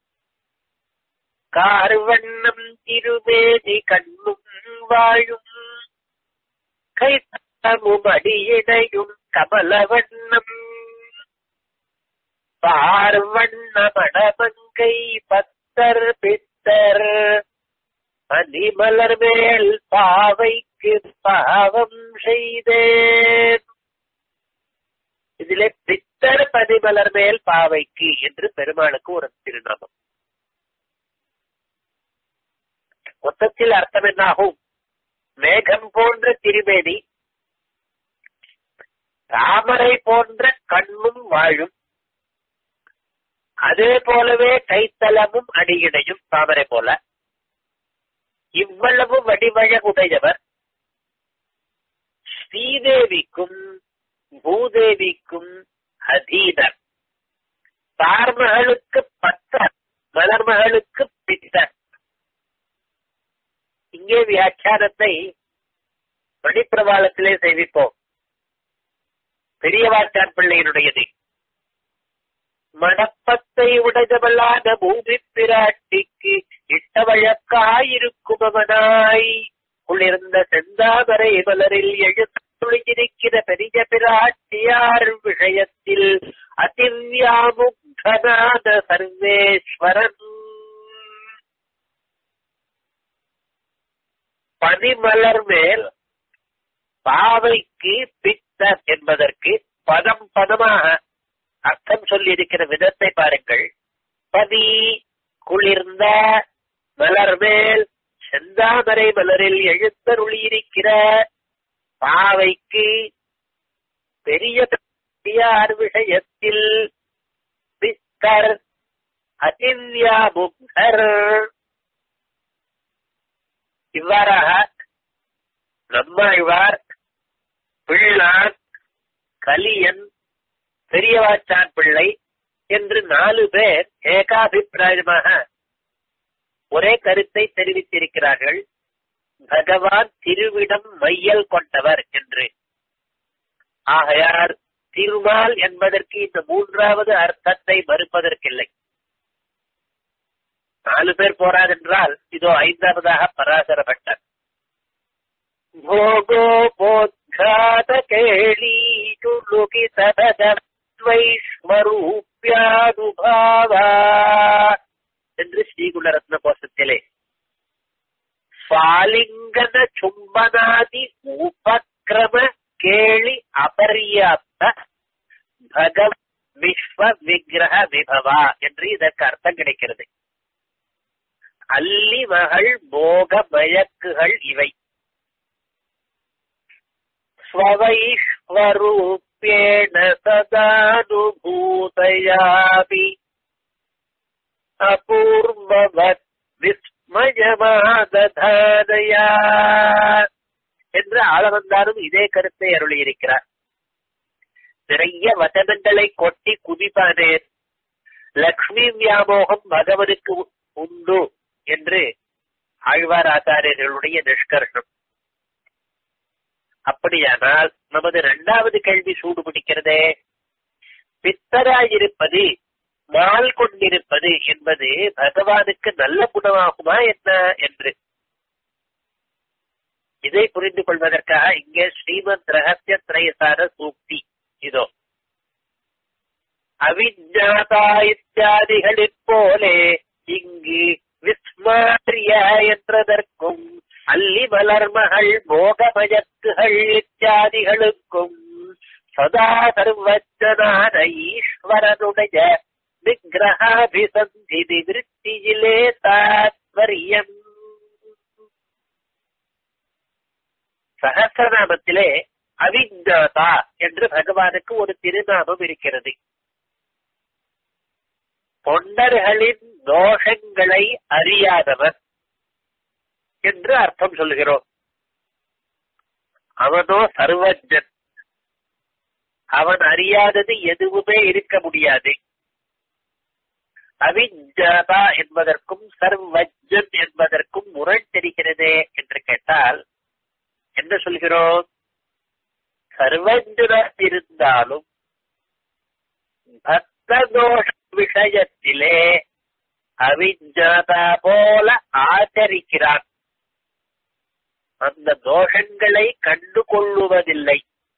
Speaker 1: கார்வண்ணம் திருவேதி கண்ணும் வாழும் கைத்தமும் அடியினையும் கமலவண்ணம் பார்வண்ண மடமங்கை பத்தர் பித்தர் அனிமலர் மேல் பாவைக்கு பாவம் செய்தேன் இதிலே பித்தர் பதிமலர் மேல் பாவைக்கு என்று பெருமாளுக்கு ஒரு திருநாமம் மொத்தத்தில் அர்த்தம் என்னாகும் மேகம் போன்ற திருமேனி தாமரை போன்ற கண்ணும் வாழும் அதே போலவே கைத்தலமும் அடியினையும் தாமரை போல இவ்வளவு வடிவழகுடையவர் ஸ்ரீதேவிக்கும் பூதேவிக்கும் அதீதர் தார்மகளுக்கு பத்தர் மலர்மகளுக்கு பித்தர் இங்கே வியாக்கியானத்தை மணிப்பிரவாளத்திலே செய்விப்போம் பெரியவாச்சான் பிள்ளையினுடையது மணப்பத்தை உடையவளான பூமி பிராட்டிக்கு இட்ட வழக்காயிருக்குமவனாய் குளிர்ந்த செந்தாமரை மலரில் எழுத்துழியிருக்கிற பெரிய பிராட்டியார் விஷயத்தில் அதிவ்யாமுகனான சர்வேஸ்வரன் பனிமலர் மேல் பாவைக்கு பித்தர் என்பதற்கு பதம் பதமாக அர்த்தம் சொல்லியிருக்கிற விதத்தை பாருங்கள் பதி குளிர்ந்த மலர் மேல் செந்தாமரை மலரில் எழுத்தருளியிருக்கிற பாவைக்கு பெரிய பெரியார் விஷயத்தில் பித்தர் அதிவ்யாமுகர் இவ்வாறாக நம்மாழ்வார் பிள்ளான் கலியன் பெரியவாச்சான் பிள்ளை என்று நாலு பேர் ஏகாபிப்பிராயமாக ஒரே கருத்தை தெரிவித்திருக்கிறார்கள் பகவான் திருவிடம் மையல் கொண்டவர் என்று ஆகையார் திருமால் என்பதற்கு இந்த மூன்றாவது அர்த்தத்தை மறுப்பதற்கில்லை நாலு பேர் போராதென்றால் இதோ ஐந்தாவதாக பராசரப்பட்டார் भोगो बोद्घात கேளீட்டுலுகிதவைஸ்வரூப்யானுபாவா என்று ஸ்ரீகுணரத்ன கோஷத்திலே பாலிங்கன சும்பனாதி உபக்கிரம கேளி அபர்யாப்த பகவ விஸ்வ விக்கிரக விபவா என்று இதற்கு அர்த்தம் கிடைக்கிறது அல்லி மகள் போக மயக்குகள் இவை स्ववैश्वरूप्येण सदानुभूतयापि அபூர்வவத் விஸ்மயமாததானயா என்று ஆளவந்தாரும் இதே கருத்தை அருளியிருக்கிறார் நிறைய வசனங்களை கொட்டி குதிப்பானேன் லக்ஷ்மி வியாமோகம் பகவனுக்கு உண்டு என்று ஆழ்வார் ஆச்சாரியர்களுடைய நிஷ்கர்ஷம் அப்படியானால் நமது இரண்டாவது கேள்வி சூடு பிடிக்கிறதே பித்தராயிருப்பது மால் கொண்டிருப்பது என்பது பகவானுக்கு நல்ல குணமாகுமா என்ன என்று இதை புரிந்து கொள்வதற்காக இங்கே ஸ்ரீமத் ரகசிய திரையசார சூக்தி இதோ அவிஜாதா இத்தியாதிகளிற் போலே இங்கு விஸ்மாரிய என்றதற்கும் அல்லி மலர்மகள் போகமயக்குகள் இத்தியாதிகளுக்கும் சதா சர்வஜனான ஈஸ்வரனுடைய விக்கிரகாபிசந்தி நிவிருத்தியிலே தாத்வரியம் சகசிரநாமத்திலே அவிஜாதா என்று பகவானுக்கு ஒரு திருநாமம் இருக்கிறது தொண்டர்களின் தோஷங்களை அறியாதவர் என்று அர்த்தம் சொல்கிறோம் அவனோ சர்வஜன் அவன் அறியாதது எதுவுமே இருக்க முடியாது அவிஜாதா என்பதற்கும் சர்வஜன் என்பதற்கும் முரண் தெரிகிறதே என்று கேட்டால் என்ன சொல்கிறோம் சர்வஜனாயிருந்தாலும் பக்த தோஷ விஷயத்திலே அவிஞ்ஞாதா போல ஆச்சரிக்கிறான் அந்த தோஷங்களை கண்டு கொள்ளுவதில்லை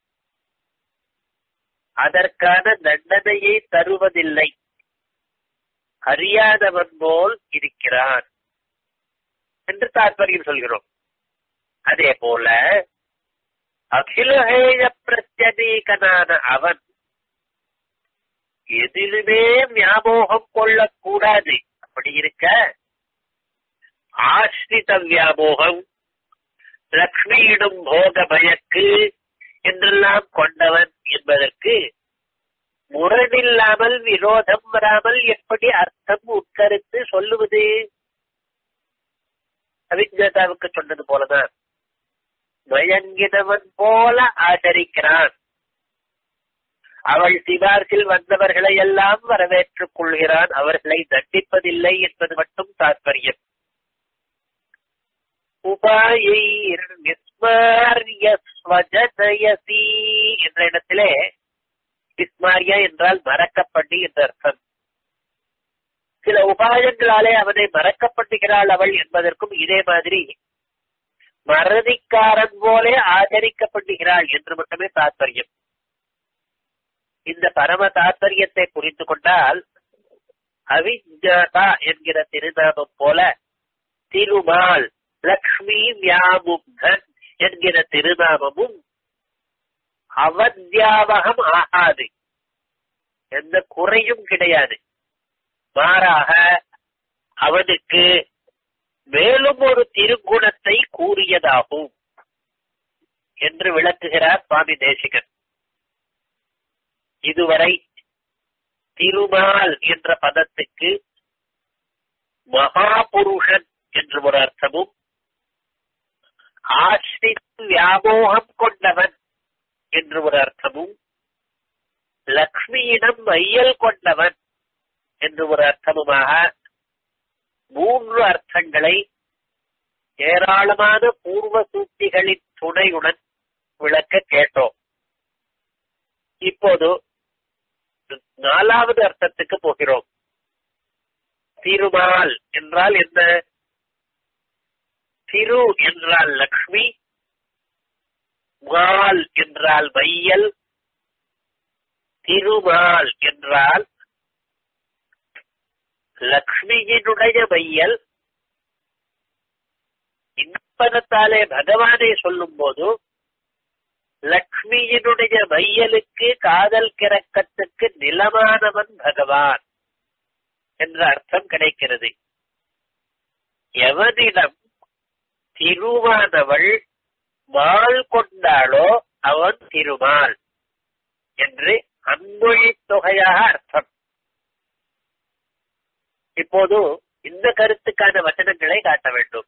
Speaker 1: அதற்கான தண்டனையை தருவதில்லை அறியாதவன் போல் இருக்கிறான் என்று தாற்பயம் சொல்கிறோம் அதே போல அகிலஹேய பிரத்யதீகனான அவன் எதிலுமே வியாமோகம் கொள்ளக்கூடாது அப்படி இருக்க ஆஸ்ரித வியாமோகம் லக்ஷ்மியிடும் போக பயக்கு என்றெல்லாம் கொண்டவன் என்பதற்கு முரணில்லாமல் விரோதம் வராமல் எப்படி அர்த்தம் உட்கருத்து சொல்லுவது அவிஜதாவுக்கு சொன்னது போலதான் மயங்கினவன் போல ஆதரிக்கிறான் அவள் சிபார்சில் வந்தவர்களை எல்லாம் வரவேற்றுக் கொள்கிறான் அவர்களை தண்டிப்பதில்லை என்பது மட்டும் தாற்பயம் உபாயைர் விஸ்மார்ய ஸ்வஜதயசி என்ற இடத்திலே விஸ்மாரியா என்றால் மறக்கப்பட்டு என்ற அர்த்தம் சில உபாயங்களாலே அவனை மறக்கப்படுகிறாள் அவள் என்பதற்கும் இதே மாதிரி மறதிக்காரன் போலே ஆதரிக்கப்படுகிறாள் என்று மட்டுமே தாற்பயம் இந்த பரம தாற்பயத்தை புரிந்து கொண்டால் அவிஜாதா என்கிற திருநாமம் போல திருமால் லக்ஷ்மி வியாமுகன் என்கிற திருநாமமும் அவத்தியாவகம் ஆகாது எந்த குறையும் கிடையாது மாறாக அவனுக்கு மேலும் ஒரு திருக்குணத்தை கூறியதாகும் என்று விளக்குகிறார் சுவாமி தேசிகன் இதுவரை திருமால் என்ற பதத்துக்கு மகாபுருஷன் என்று ஒரு அர்த்தமும் ஆஸ்ரித் வியாமோகம் கொண்டவன் என்று ஒரு அர்த்தமும் லக்ஷ்மியிடம் மையல் கொண்டவன் என்று ஒரு அர்த்தமுமாக மூன்று அர்த்தங்களை ஏராளமான பூர்வ சூக்திகளின் துணையுடன் விளக்க கேட்டோம் இப்போது நாலாவது அர்த்தத்துக்கு போகிறோம் திருமால் என்றால் என்ன திரு என்றால் லக்ஷ்மி மால் என்றால் மையல் திருமால் என்றால் லக்ஷ்மியினுடைய மையல் இன்பதத்தாலே பகவானை சொல்லும் போது லக்ஷ்மியினுடைய மையலுக்கு காதல் கிறக்கத்துக்கு நிலமானவன் பகவான் என்ற அர்த்தம் கிடைக்கிறது எவனிடம் திருவானவள் மால் கொண்டாளோ அவன் திருமால் என்று அன்மொழி தொகையாக அர்த்தம் இப்போது இந்த கருத்துக்கான வசனங்களை காட்ட வேண்டும்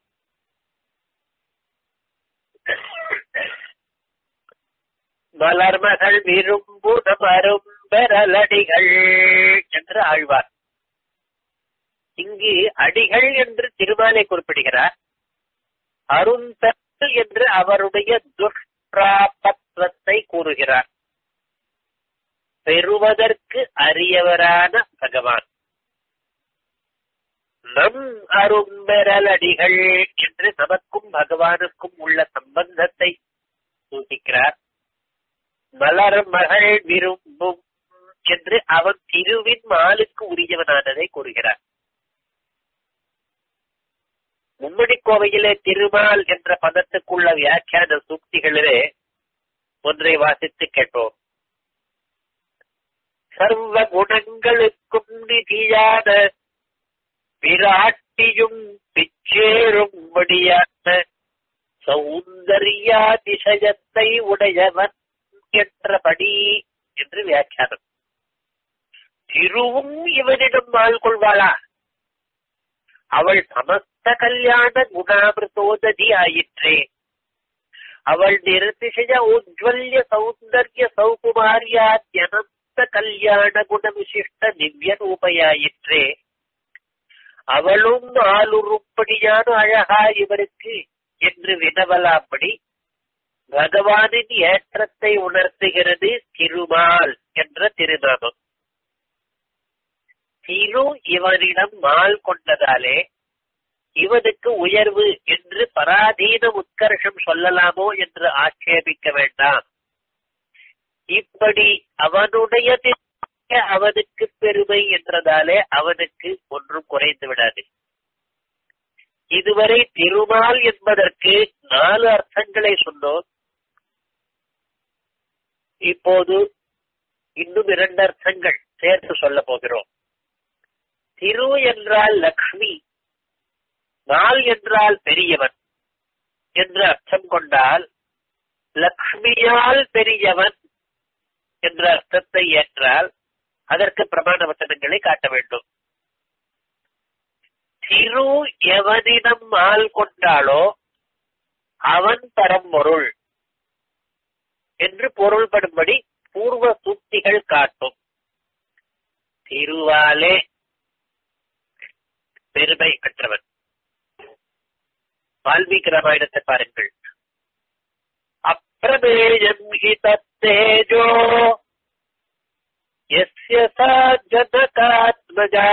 Speaker 1: மலர்மகள் விரும்பு நமரும் பெறலடிகள் என்று ஆழ்வார் இங்கு அடிகள் என்று திருமாலை குறிப்பிடுகிறார் அருந்தல் என்று அவருடைய துஷ்பிராபத்வத்தை கூறுகிறார் பெறுவதற்கு அரியவரான பகவான் நம் அரும்பெறலடிகள் என்று நமக்கும் பகவானுக்கும் உள்ள சம்பந்தத்தை சூಚಿக்கிறார் மலர் மகள் விரும்பும் என்று அவன் திருவின் மாலுக்கு உரியவனானதை கூறுகிறார் மும்மடி கோவையிலே திருமால் என்ற பதத்துக்குள்ள வியாக்கியான சூக்திகளிலே ஒன்றை வாசித்து கேட்டோம் சர்வ குணங்களுக்கும் நிதியான விராட்டியும் பிச்சேரும் வடியான சௌந்தர்யாதிசயத்தை உடையவன் என்றபடி என்று வியாக்கியானம் திருவும் இவனிடம் ஆள் கொள்வாளா அவள் சமஸ்த கல்யாண குணாமிருதோததி ஆயிற்றே அவள் நிர்திசய ஔஜ்வல்ய சௌந்தர்ய சௌகுமாரியாத்யனந்த கல்யாண குண விசிஷ்ட திவ்ய ரூபையாயிற்றே அவளும் ஆளுருப்படியான அழகா இவருக்கு என்று வினவலாம்படி பகவானின் ஏற்றத்தை உணர்த்துகிறது திருமால் என்ற திருநாமம் திரு இவனிடம் மால் கொண்டதாலே இவனுக்கு உயர்வு என்று பராதீன உத்கர்ஷம் சொல்லலாமோ என்று ஆட்சேபிக்க வேண்டாம் இப்படி அவனுடைய அவனுக்கு பெருமை என்றதாலே அவனுக்கு ஒன்றும் குறைந்து விடாது இதுவரை திருமால் என்பதற்கு நாலு அர்த்தங்களை சொன்னோம் இப்போது இன்னும் இரண்டு அர்த்தங்கள் சேர்த்து சொல்ல போகிறோம் திரு என்றால் லக்ஷ்மி நாள் என்றால் பெரியவன் என்று அர்த்தம் கொண்டால் லக்ஷ்மியால் பெரியவன் என்ற அர்த்தத்தை ஏற்றால் அதற்கு பிரமாண வச்சனங்களை காட்ட வேண்டும் திரு எவனிடம் மால் கொண்டாலோ அவன் பரம்பொருள் என்று பொருள்படும்படி பூர்வ சூக்திகள் காட்டும் திருவாலே பெருமை பெற்றவன் வால்மீகி ராமாயணத்தை பாருங்கள் அப்பிரமேயம் ஹி தத்தேஜோ எஸ்ய சா ஜனகாத்மஜா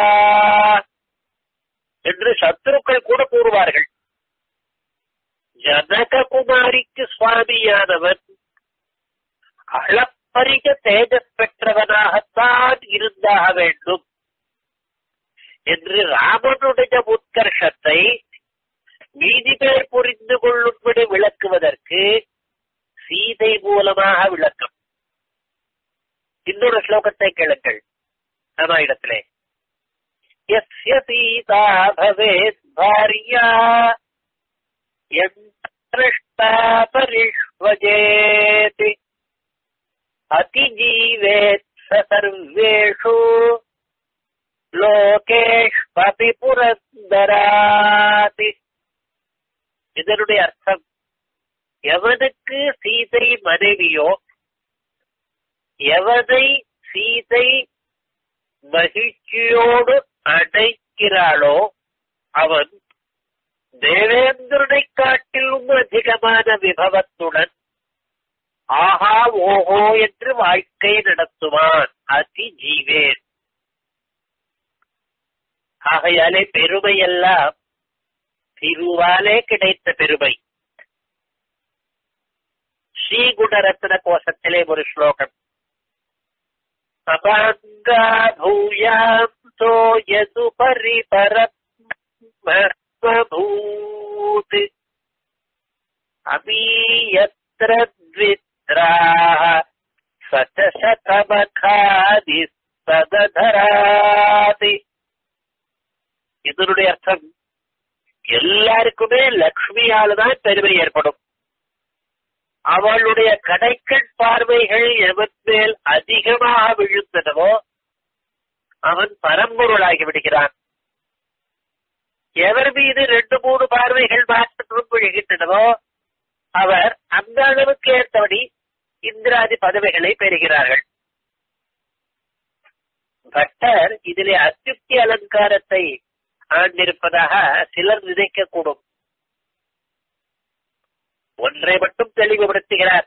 Speaker 1: என்று சத்துருக்கள் கூட கூறுவார்கள் ஜனககுமாரிக்கு சுவாமியானவன் அளப்பரிய தேஜஸ் பெற்றவனாகத்தான் இருந்தாக வேண்டும் என்று ராமனுடைய உத்கர்ஷத்தை மீதி பேர் புரிந்து கொள்ளும்படி விளக்குவதற்கு சீதை மூலமாக விளக்கம் இன்னொரு ஸ்லோகத்தை கேளுங்கள் ராமாயணத்திலே यस्य सीता भवेत् भार्या यन्त्रष्टा परिष्वजेत् अतिजीवेत् स सर्वेषु லோகேஷ்பபி புரந்தராதி இதனுடைய அர்த்தம் எவனுக்கு சீதை மனைவியோ எவனை சீதை மகிழ்ச்சியோடு அடைக்கிறாளோ அவன் தேவேந்திரனை காட்டிலும் அதிகமான விபவத்துடன் ஆஹா ஓஹோ என்று வாழ்க்கை நடத்துவான் அதி ஜீவேன் ஆகையாலே பெருமையெல்லாம் திருவாலே கிடைத்த பெருமை ஸ்ரீகுணரத்ன கோஷத்திலே ஒரு ஸ்லோகம் அபாங்கா பூயாந்தோ யதுபரி பரமபூத் அமீயத்ர த்வித்ராः சதசதமகாதி சததராதி இதனுடைய அர்த்தம் எல்லாருக்குமே லக்ஷ்மியால தான் பெருமை ஏற்படும் அவளுடைய கடைக்கண் பார்வைகள் எவன் மேல் அதிகமாக விழுந்தனவோ அவன் பரம்பொருளாகி விடுகிறான் எவர் மீது ரெண்டு மூணு பார்வைகள் மாற்றம் விழுகின்றனவோ அவர் அந்த அளவுக்கு ஏற்றபடி இந்திராதி பதவிகளை பெறுகிறார்கள் பட்டர் இதிலே அத்தியுக்தி அலங்காரத்தை ஆண்டிருப்பதாக சிலர் நினைக்கக்கூடும் ஒன்றை மட்டும் தெளிவுபடுத்துகிறார்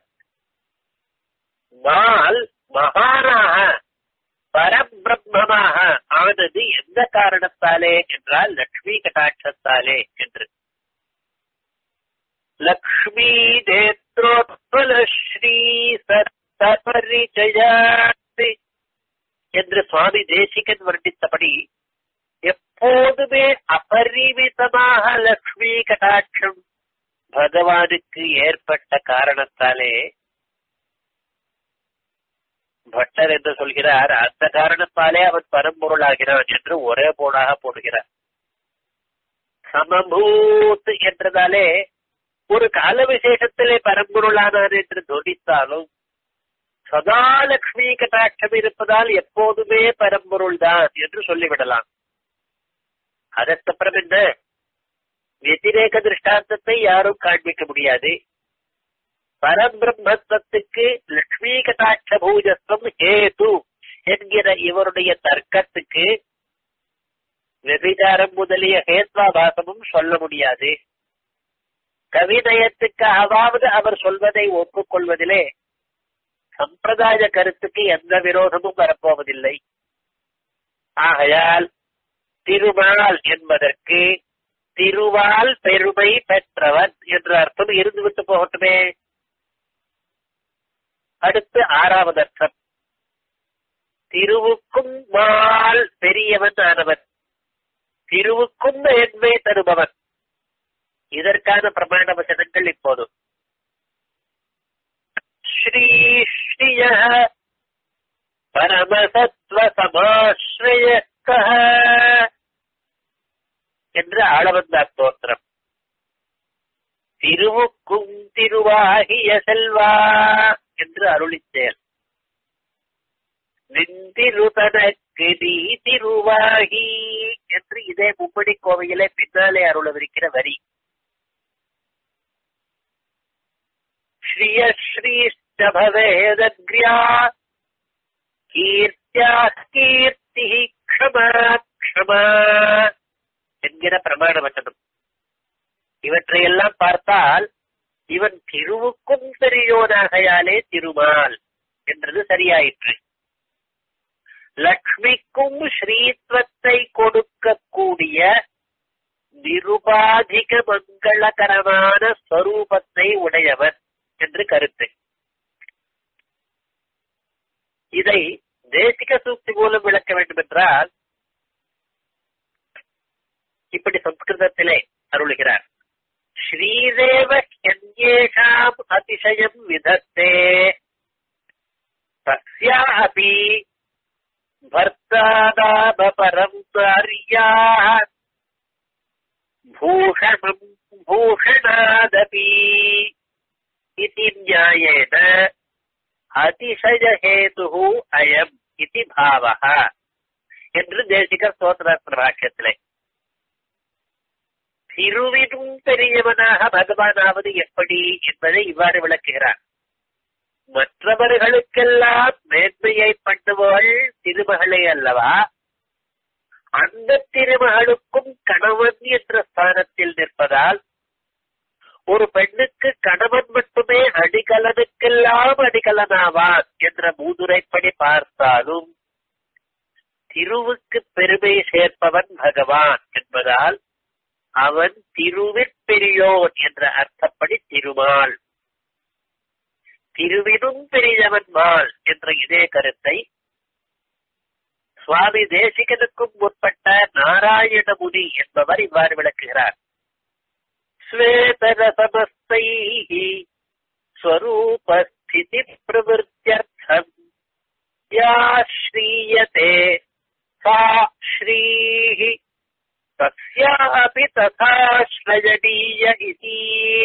Speaker 1: மால் மகானாக பரபிரம்மமாக ஆனது எந்த காரணத்தாலே என்றால் லக்ஷ்மி கட்டாட்சத்தாலே என்று லக்ஷ்மி நேத்ரோத்பல ஸ்ரீ சத்தபரிஜயாதி என்று சுவாமி தேசிகன் வர்ணித்தபடி எப்போதுமே அபரிமிதமாக லக்ஷ்மி கட்டாட்சம் பகவானுக்கு ஏற்பட்ட காரணத்தாலே பட்டர் என்று சொல்கிறார் அந்த காரணத்தாலே அவன் பரம்பொருளாகிறான் என்று ஒரே போடாக போடுகிறார் சமபூத் என்றதாலே ஒரு கால விசேஷத்திலே பரம்பொருளானான் என்று தொடித்தாலும் சதா லக்ஷ்மி கட்டாட்சம் இருப்பதால் எப்போதுமே பரம்பொருள் தான் என்று சொல்லிவிடலாம் அதற்கப்புறம் என்ன வெதிரேக திருஷ்டாந்தத்தை யாரும் காண்பிக்க முடியாது பரபிரம்மத்துக்கு லட்சுமி கட்டாட்ச பூஜஸ்வம் ஹேது என்கிற இவருடைய தர்க்கத்துக்கு வெபிதாரம் முதலிய ஹேத்வாபாசமும் சொல்ல முடியாது கவிநயத்துக்காகவாவது அவர் சொல்வதை ஒப்புக்கொள்வதிலே சம்பிரதாய கருத்துக்கு எந்த விரோதமும் வரப்போவதில்லை ஆகையால் திருமால் என்பதற்கு திருவால் பெருமை பெற்றவன் என்ற அர்த்தம் இருந்துவிட்டு போகட்டுமே அடுத்து ஆறாவது அர்த்தம் திருவுக்கும் மால் பெரியவன் ஆனவன் திருவுக்கும் மேன்மை தருபவன் இதற்கான பிரமாண வசனங்கள் இப்போது ஸ்ரீ ஸ்ரீய பரமசத்வ சமாஸ்ரய என்று ஆளவந்த ஸ்தோத்திரம் திருவுக்கும் திருவாகிய செல்வா என்று அருளிச் செயல் நிந்திருதனக்கு நீ திருவாகி என்று இதே மும்மடி கோவையிலே பின்னாலே அருளவிருக்கிற வரி ஸ்ரீய ஸ்ரீஷ்டபவேதக்ரியா கீர்த்தியா கீர்த்தி க்ஷமா க்ஷமா என்கிற பிரமாண வச்சனம் இவற்றையெல்லாம் பார்த்தால் இவன் திருவுக்கும் பெரியோனாகையாலே திருமால் என்றது சரியாயிற்று லக்ஷ்மிக்கும் ஸ்ரீத்வத்தை கொடுக்கக்கூடிய நிருபாதிக மங்களகரமான ஸ்வரூபத்தை உடையவன் என்று கருத்து இதை தேசிக சூக்தி மூலம் விளக்க வேண்டும் என்றால் இப்படி சம்ஸ்கிருதத்திலே அருளுகிறார் ஸ்ரீதேவ ஹென்யேஷாம் அதிசயம் விதத்தே தஸ்யா அபி भर्तादापरम् कार्याः भूषणम् भूषणादपि इति न्यायेन அதிசயஹேது அயம் இது பாவக என்று தேசிகர் ஸ்தோத்திரார்த்த பாஷ்யத்திலே திருவினும் பெரியவனாக பகவானாவது எப்படி என்பதை இவ்வாறு விளக்குகிறார் மற்றவர்களுக்கெல்லாம் மேன்மையை பண்ணுபவள் திருமகளே அல்லவா அந்த திருமகளுக்கும் கணவன் என்ற ஸ்தானத்தில் நிற்பதால் ஒரு பெண்ணுக்கு கணவன் மட்டுமே அடிகலனுக்கெல்லாம் அடிகலனாவான் என்ற மூதுரைப்படி பார்த்தாலும் திருவுக்கு பெருமை சேர்ப்பவன் பகவான் என்பதால் அவன் திருவிற்பெரியோன் என்ற அர்த்தப்படி திருமால் திருவினும் பெரியவன் மால் என்ற இதே கருத்தை சுவாமி தேசிகனுக்கும் முற்பட்ட நாராயணமுனி என்பவர் இவ்வாறு விளக்குகிறார் ஸ்வேதரசமஸ்தை ஸ்வரூபஸ்திதி பிரவருத்தியர்த்தம் யா ஸ்ரீயதே சா ஸ்ரீஹி தஸ்யாபி ததா ஸ்ரயணீய இதி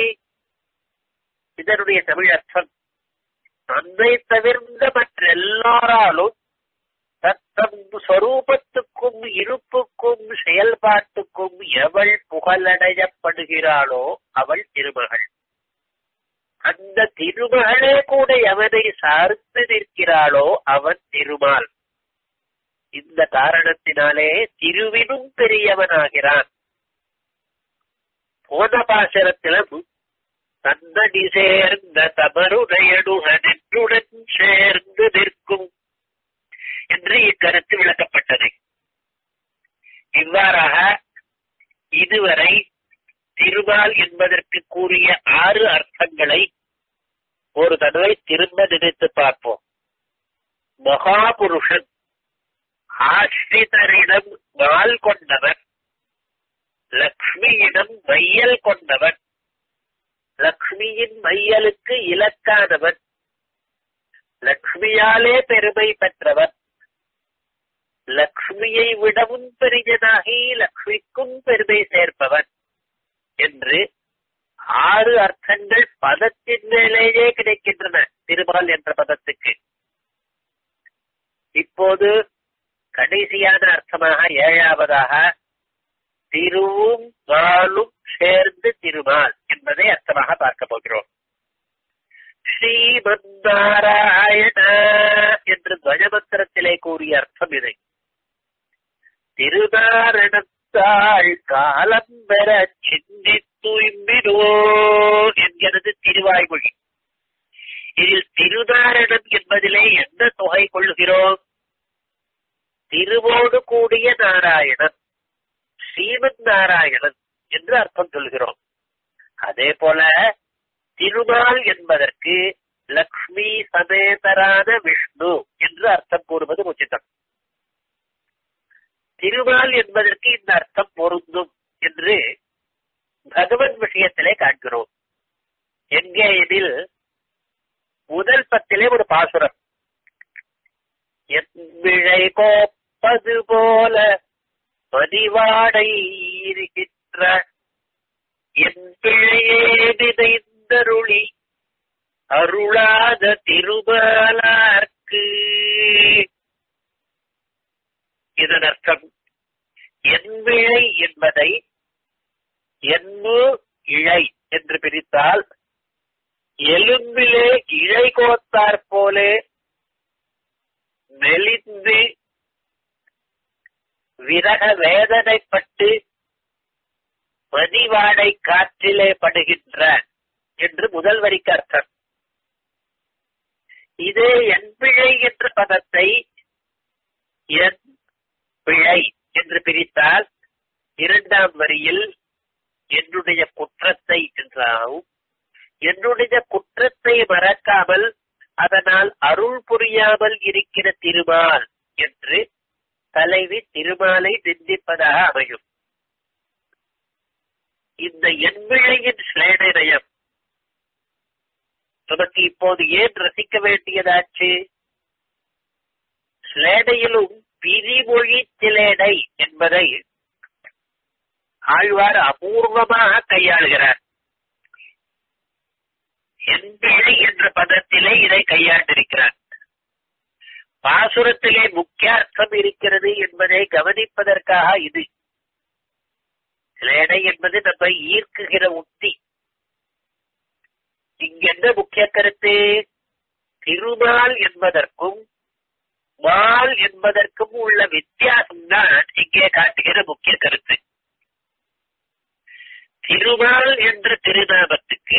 Speaker 1: இதனுடைய தமிழ் அர்த்தம் தன்னை தவிர்ந்த மற்ற எல்லாராலும் தத்தம் ஸ்வரூபத்துக்கும் இருப்புக்கும் செயல்பாட்டுக்கும் எவள் புகழடையப்படுகிறாளோ அவள் திருமகள் அந்த திருமகளே கூட எவனை சார்ந்து நிற்கிறாளோ அவன் திருமால் இந்த காரணத்தினாலே திருவினும் பெரியவனாகிறான் போன பாசரத்திலும் தன்னடி சேர்ந்த தமருடையடுகனுடன் சேர்ந்து நிற்கும் என்று இக்கருத்து விளக்கப்பட்டது இவ்வாறாக இதுவரை திருமால் என்பதற்கு கூறிய ஆறு அர்த்தங்களை ஒரு தடவை திரும்ப நினைத்து பார்ப்போம் மகாபுருஷன் ஆஸ்ரிதரிடம் மால் கொண்டவன் லக்ஷ்மியிடம் மையல் கொண்டவன் லக்ஷ்மியின் மையலுக்கு இலக்கானவன் லக்ஷ்மியாலே பெருமை பெற்றவன் லக்ஷ்மியை விடவும் பெரியனாகி லக்ஷ்மிக்கும் பெருமை சேர்ப்பவன் என்று ஆறு அர்த்தங்கள் பதத்தின் மேலேயே கிடைக்கின்றன திருமால் என்ற பதத்துக்கு இப்போது கடைசியான அர்த்தமாக ஏழாவதாக திருவும் மாலும் சேர்ந்து திருமால் என்பதை அர்த்தமாக பார்க்க போகிறோம் ஸ்ரீமன்னாராயண என்று துவஜமந்திரத்திலே கூறிய அர்த்தம் இதை திருநாரணத்தாள் காலம் பெற சிந்தித்த தூய்மினோ என்கிறது திருவாய்மொழி இதில் திருநாரணம் என்பதிலே எந்த தொகை கொள்ளுகிறோம் திருவோடு கூடிய நாராயணன் ஸ்ரீமத் நாராயணன் என்று அர்த்தம் சொல்கிறோம் அதே போல திருமால் என்பதற்கு லக்ஷ்மி சமேதரான விஷ்ணு என்று அர்த்தம் கூறுவது உச்சிதம் திருமால் என்பதற்கு இந்த அர்த்தம் பொருந்தும் என்று பகவன் விஷயத்திலே காண்கிறோம் எங்கே எனில் முதல் பத்திலே ஒரு பாசுரம் எவ்விழை கோப்பது போல பதிவாடை இருக்கின்ற என் பிழையே நினைந்தருளி அருளாத திருமாலார்க்கு இதன் அர்த்தம் என் விழை என்பதை எண்ணு இழை என்று பிரித்தால் எலும்பிலே இழை கோத்தாற் போலே மெலிந்து விரக வேதனைப்பட்டு பதிவாடை காற்றிலே படுகின்ற என்று முதல் வரிக்கு அர்த்தம் இதே என் பிழை என்ற பதத்தை என் பிழை என்று பிரித்தால் இரண்டாம் வரியில் என்னுடைய குற்றத்தை என்றாகும் என்னுடைய குற்றத்தை மறக்காமல் அதனால் அருள் புரியாமல் இருக்கிற திருமால் என்று தலைவி திருமாலை நிந்திப்பதாக அமையும் இந்த எண்விழையின் ஸ்லேடயம் நமக்கு இப்போது ஏன் ரசிக்க வேண்டியதாச்சு ஸ்லேடையிலும் பிரிமொழி சிலேடை என்பதை ஆழ்வார் அபூர்வமாக கையாளுகிறார் என்பிழை என்ற பதத்திலே இதை கையாண்டிருக்கிறார் பாசுரத்திலே முக்கிய அர்த்தம் இருக்கிறது என்பதை கவனிப்பதற்காக இது சிலேடை என்பது நம்மை ஈர்க்குகிற உத்தி இங்கென்ன முக்கிய கருத்து திருமால் என்பதற்கும் மால் என்பதற்கும் உள்ள வித்தியாசம் தான் இங்கே காட்டுகிற முக்கிய கருத்து திருமால் என்ற திருநாமத்துக்கு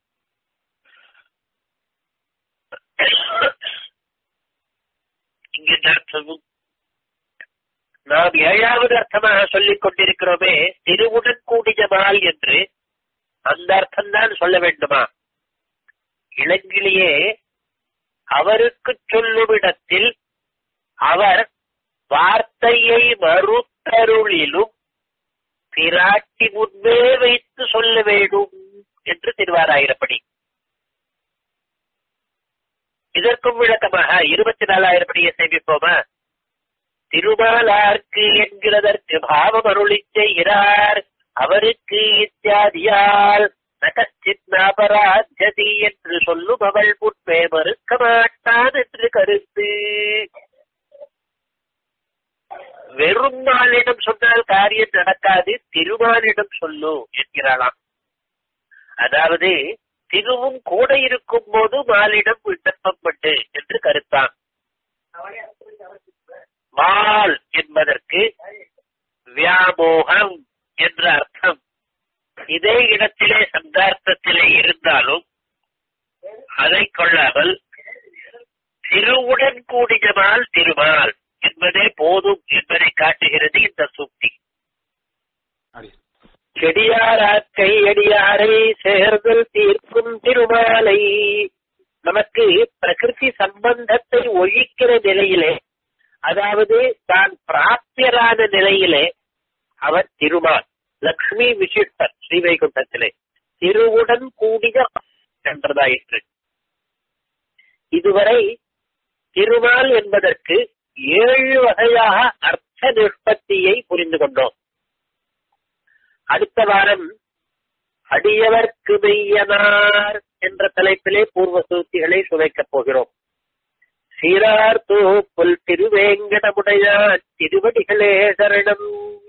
Speaker 1: இங்கு அர்த்தமும் நாம் ஏழாவது அர்த்தமாக சொல்லிக் கொண்டிருக்கிறோமே திருவுடன் கூடிய மால் என்று அந்த அர்த்தம்தான் சொல்ல வேண்டுமா இளங்கிலேயே அவருக்கு சொல்லுமிடத்தில் அவர் வார்த்தையை மறுத்தருளிலும் பிராட்டி முன்பே வைத்து சொல்ல வேண்டும் என்று திருவாராயிரப்படி இதற்கும் விளக்கமாக இருபத்தி நாலாயிரம் படியை சேமிப்போமா திருமாலார்க்கு என்கிறதற்கு பாவம் அருளி செய்கிறார் அவருக்கு இத்தியாதியால் நகச்சித் நாபராஜதி என்று சொல்லும் அவள் முன்பே மறுக்க மாட்டான் என்று கருத்து வெறும் மாலிடம் சொன்னால் காரியம் நடக்காது திருமாலிடம் சொல்லு என்கிறாளாம் அதாவது திருவும் கூட இருக்கும் போது மாலிடம் விண்ணப்பம் பண்ணு என்று கருத்தான் மால் என்பதற்கு வியாமோகம் என்ற அர்த்தம் இதே இடத்திலே சந்தார்த்தத்திலே இருந்தாலும் அதை கொள்ளாமல் திருவுடன் கூடியமால் திருமால் என்பதே போதும் என்பதை காட்டுகிறது இந்த சுக்தி செடியாராக்கை அடியாரை சேர்தல் தீர்க்கும் திருமாலை நமக்கு பிரகிருதி சம்பந்தத்தை ஒழிக்கிற நிலையிலே அதாவது தான் பிராப்தியரான நிலையிலே அவர் திருமால் லக்ஷ்மி விசிஷ்டர் ஸ்ரீவைகுண்டத்திலே திருவுடன் கூடிய என்றதாயிற்று இதுவரை திருமால் என்பதற்கு ஏழு வகையாக அர்த்த நிஷ்பத்தியை புரிந்து கொண்டோம் அடுத்த வாரம் அடியவர்க்கு மெய்யனார் என்ற தலைப்பிலே பூர்வ சூத்திகளை சுவைக்கப் போகிறோம் சீரார் தூப்புல் திருவேங்கடமுடையார் திருவடிகளே சரணம்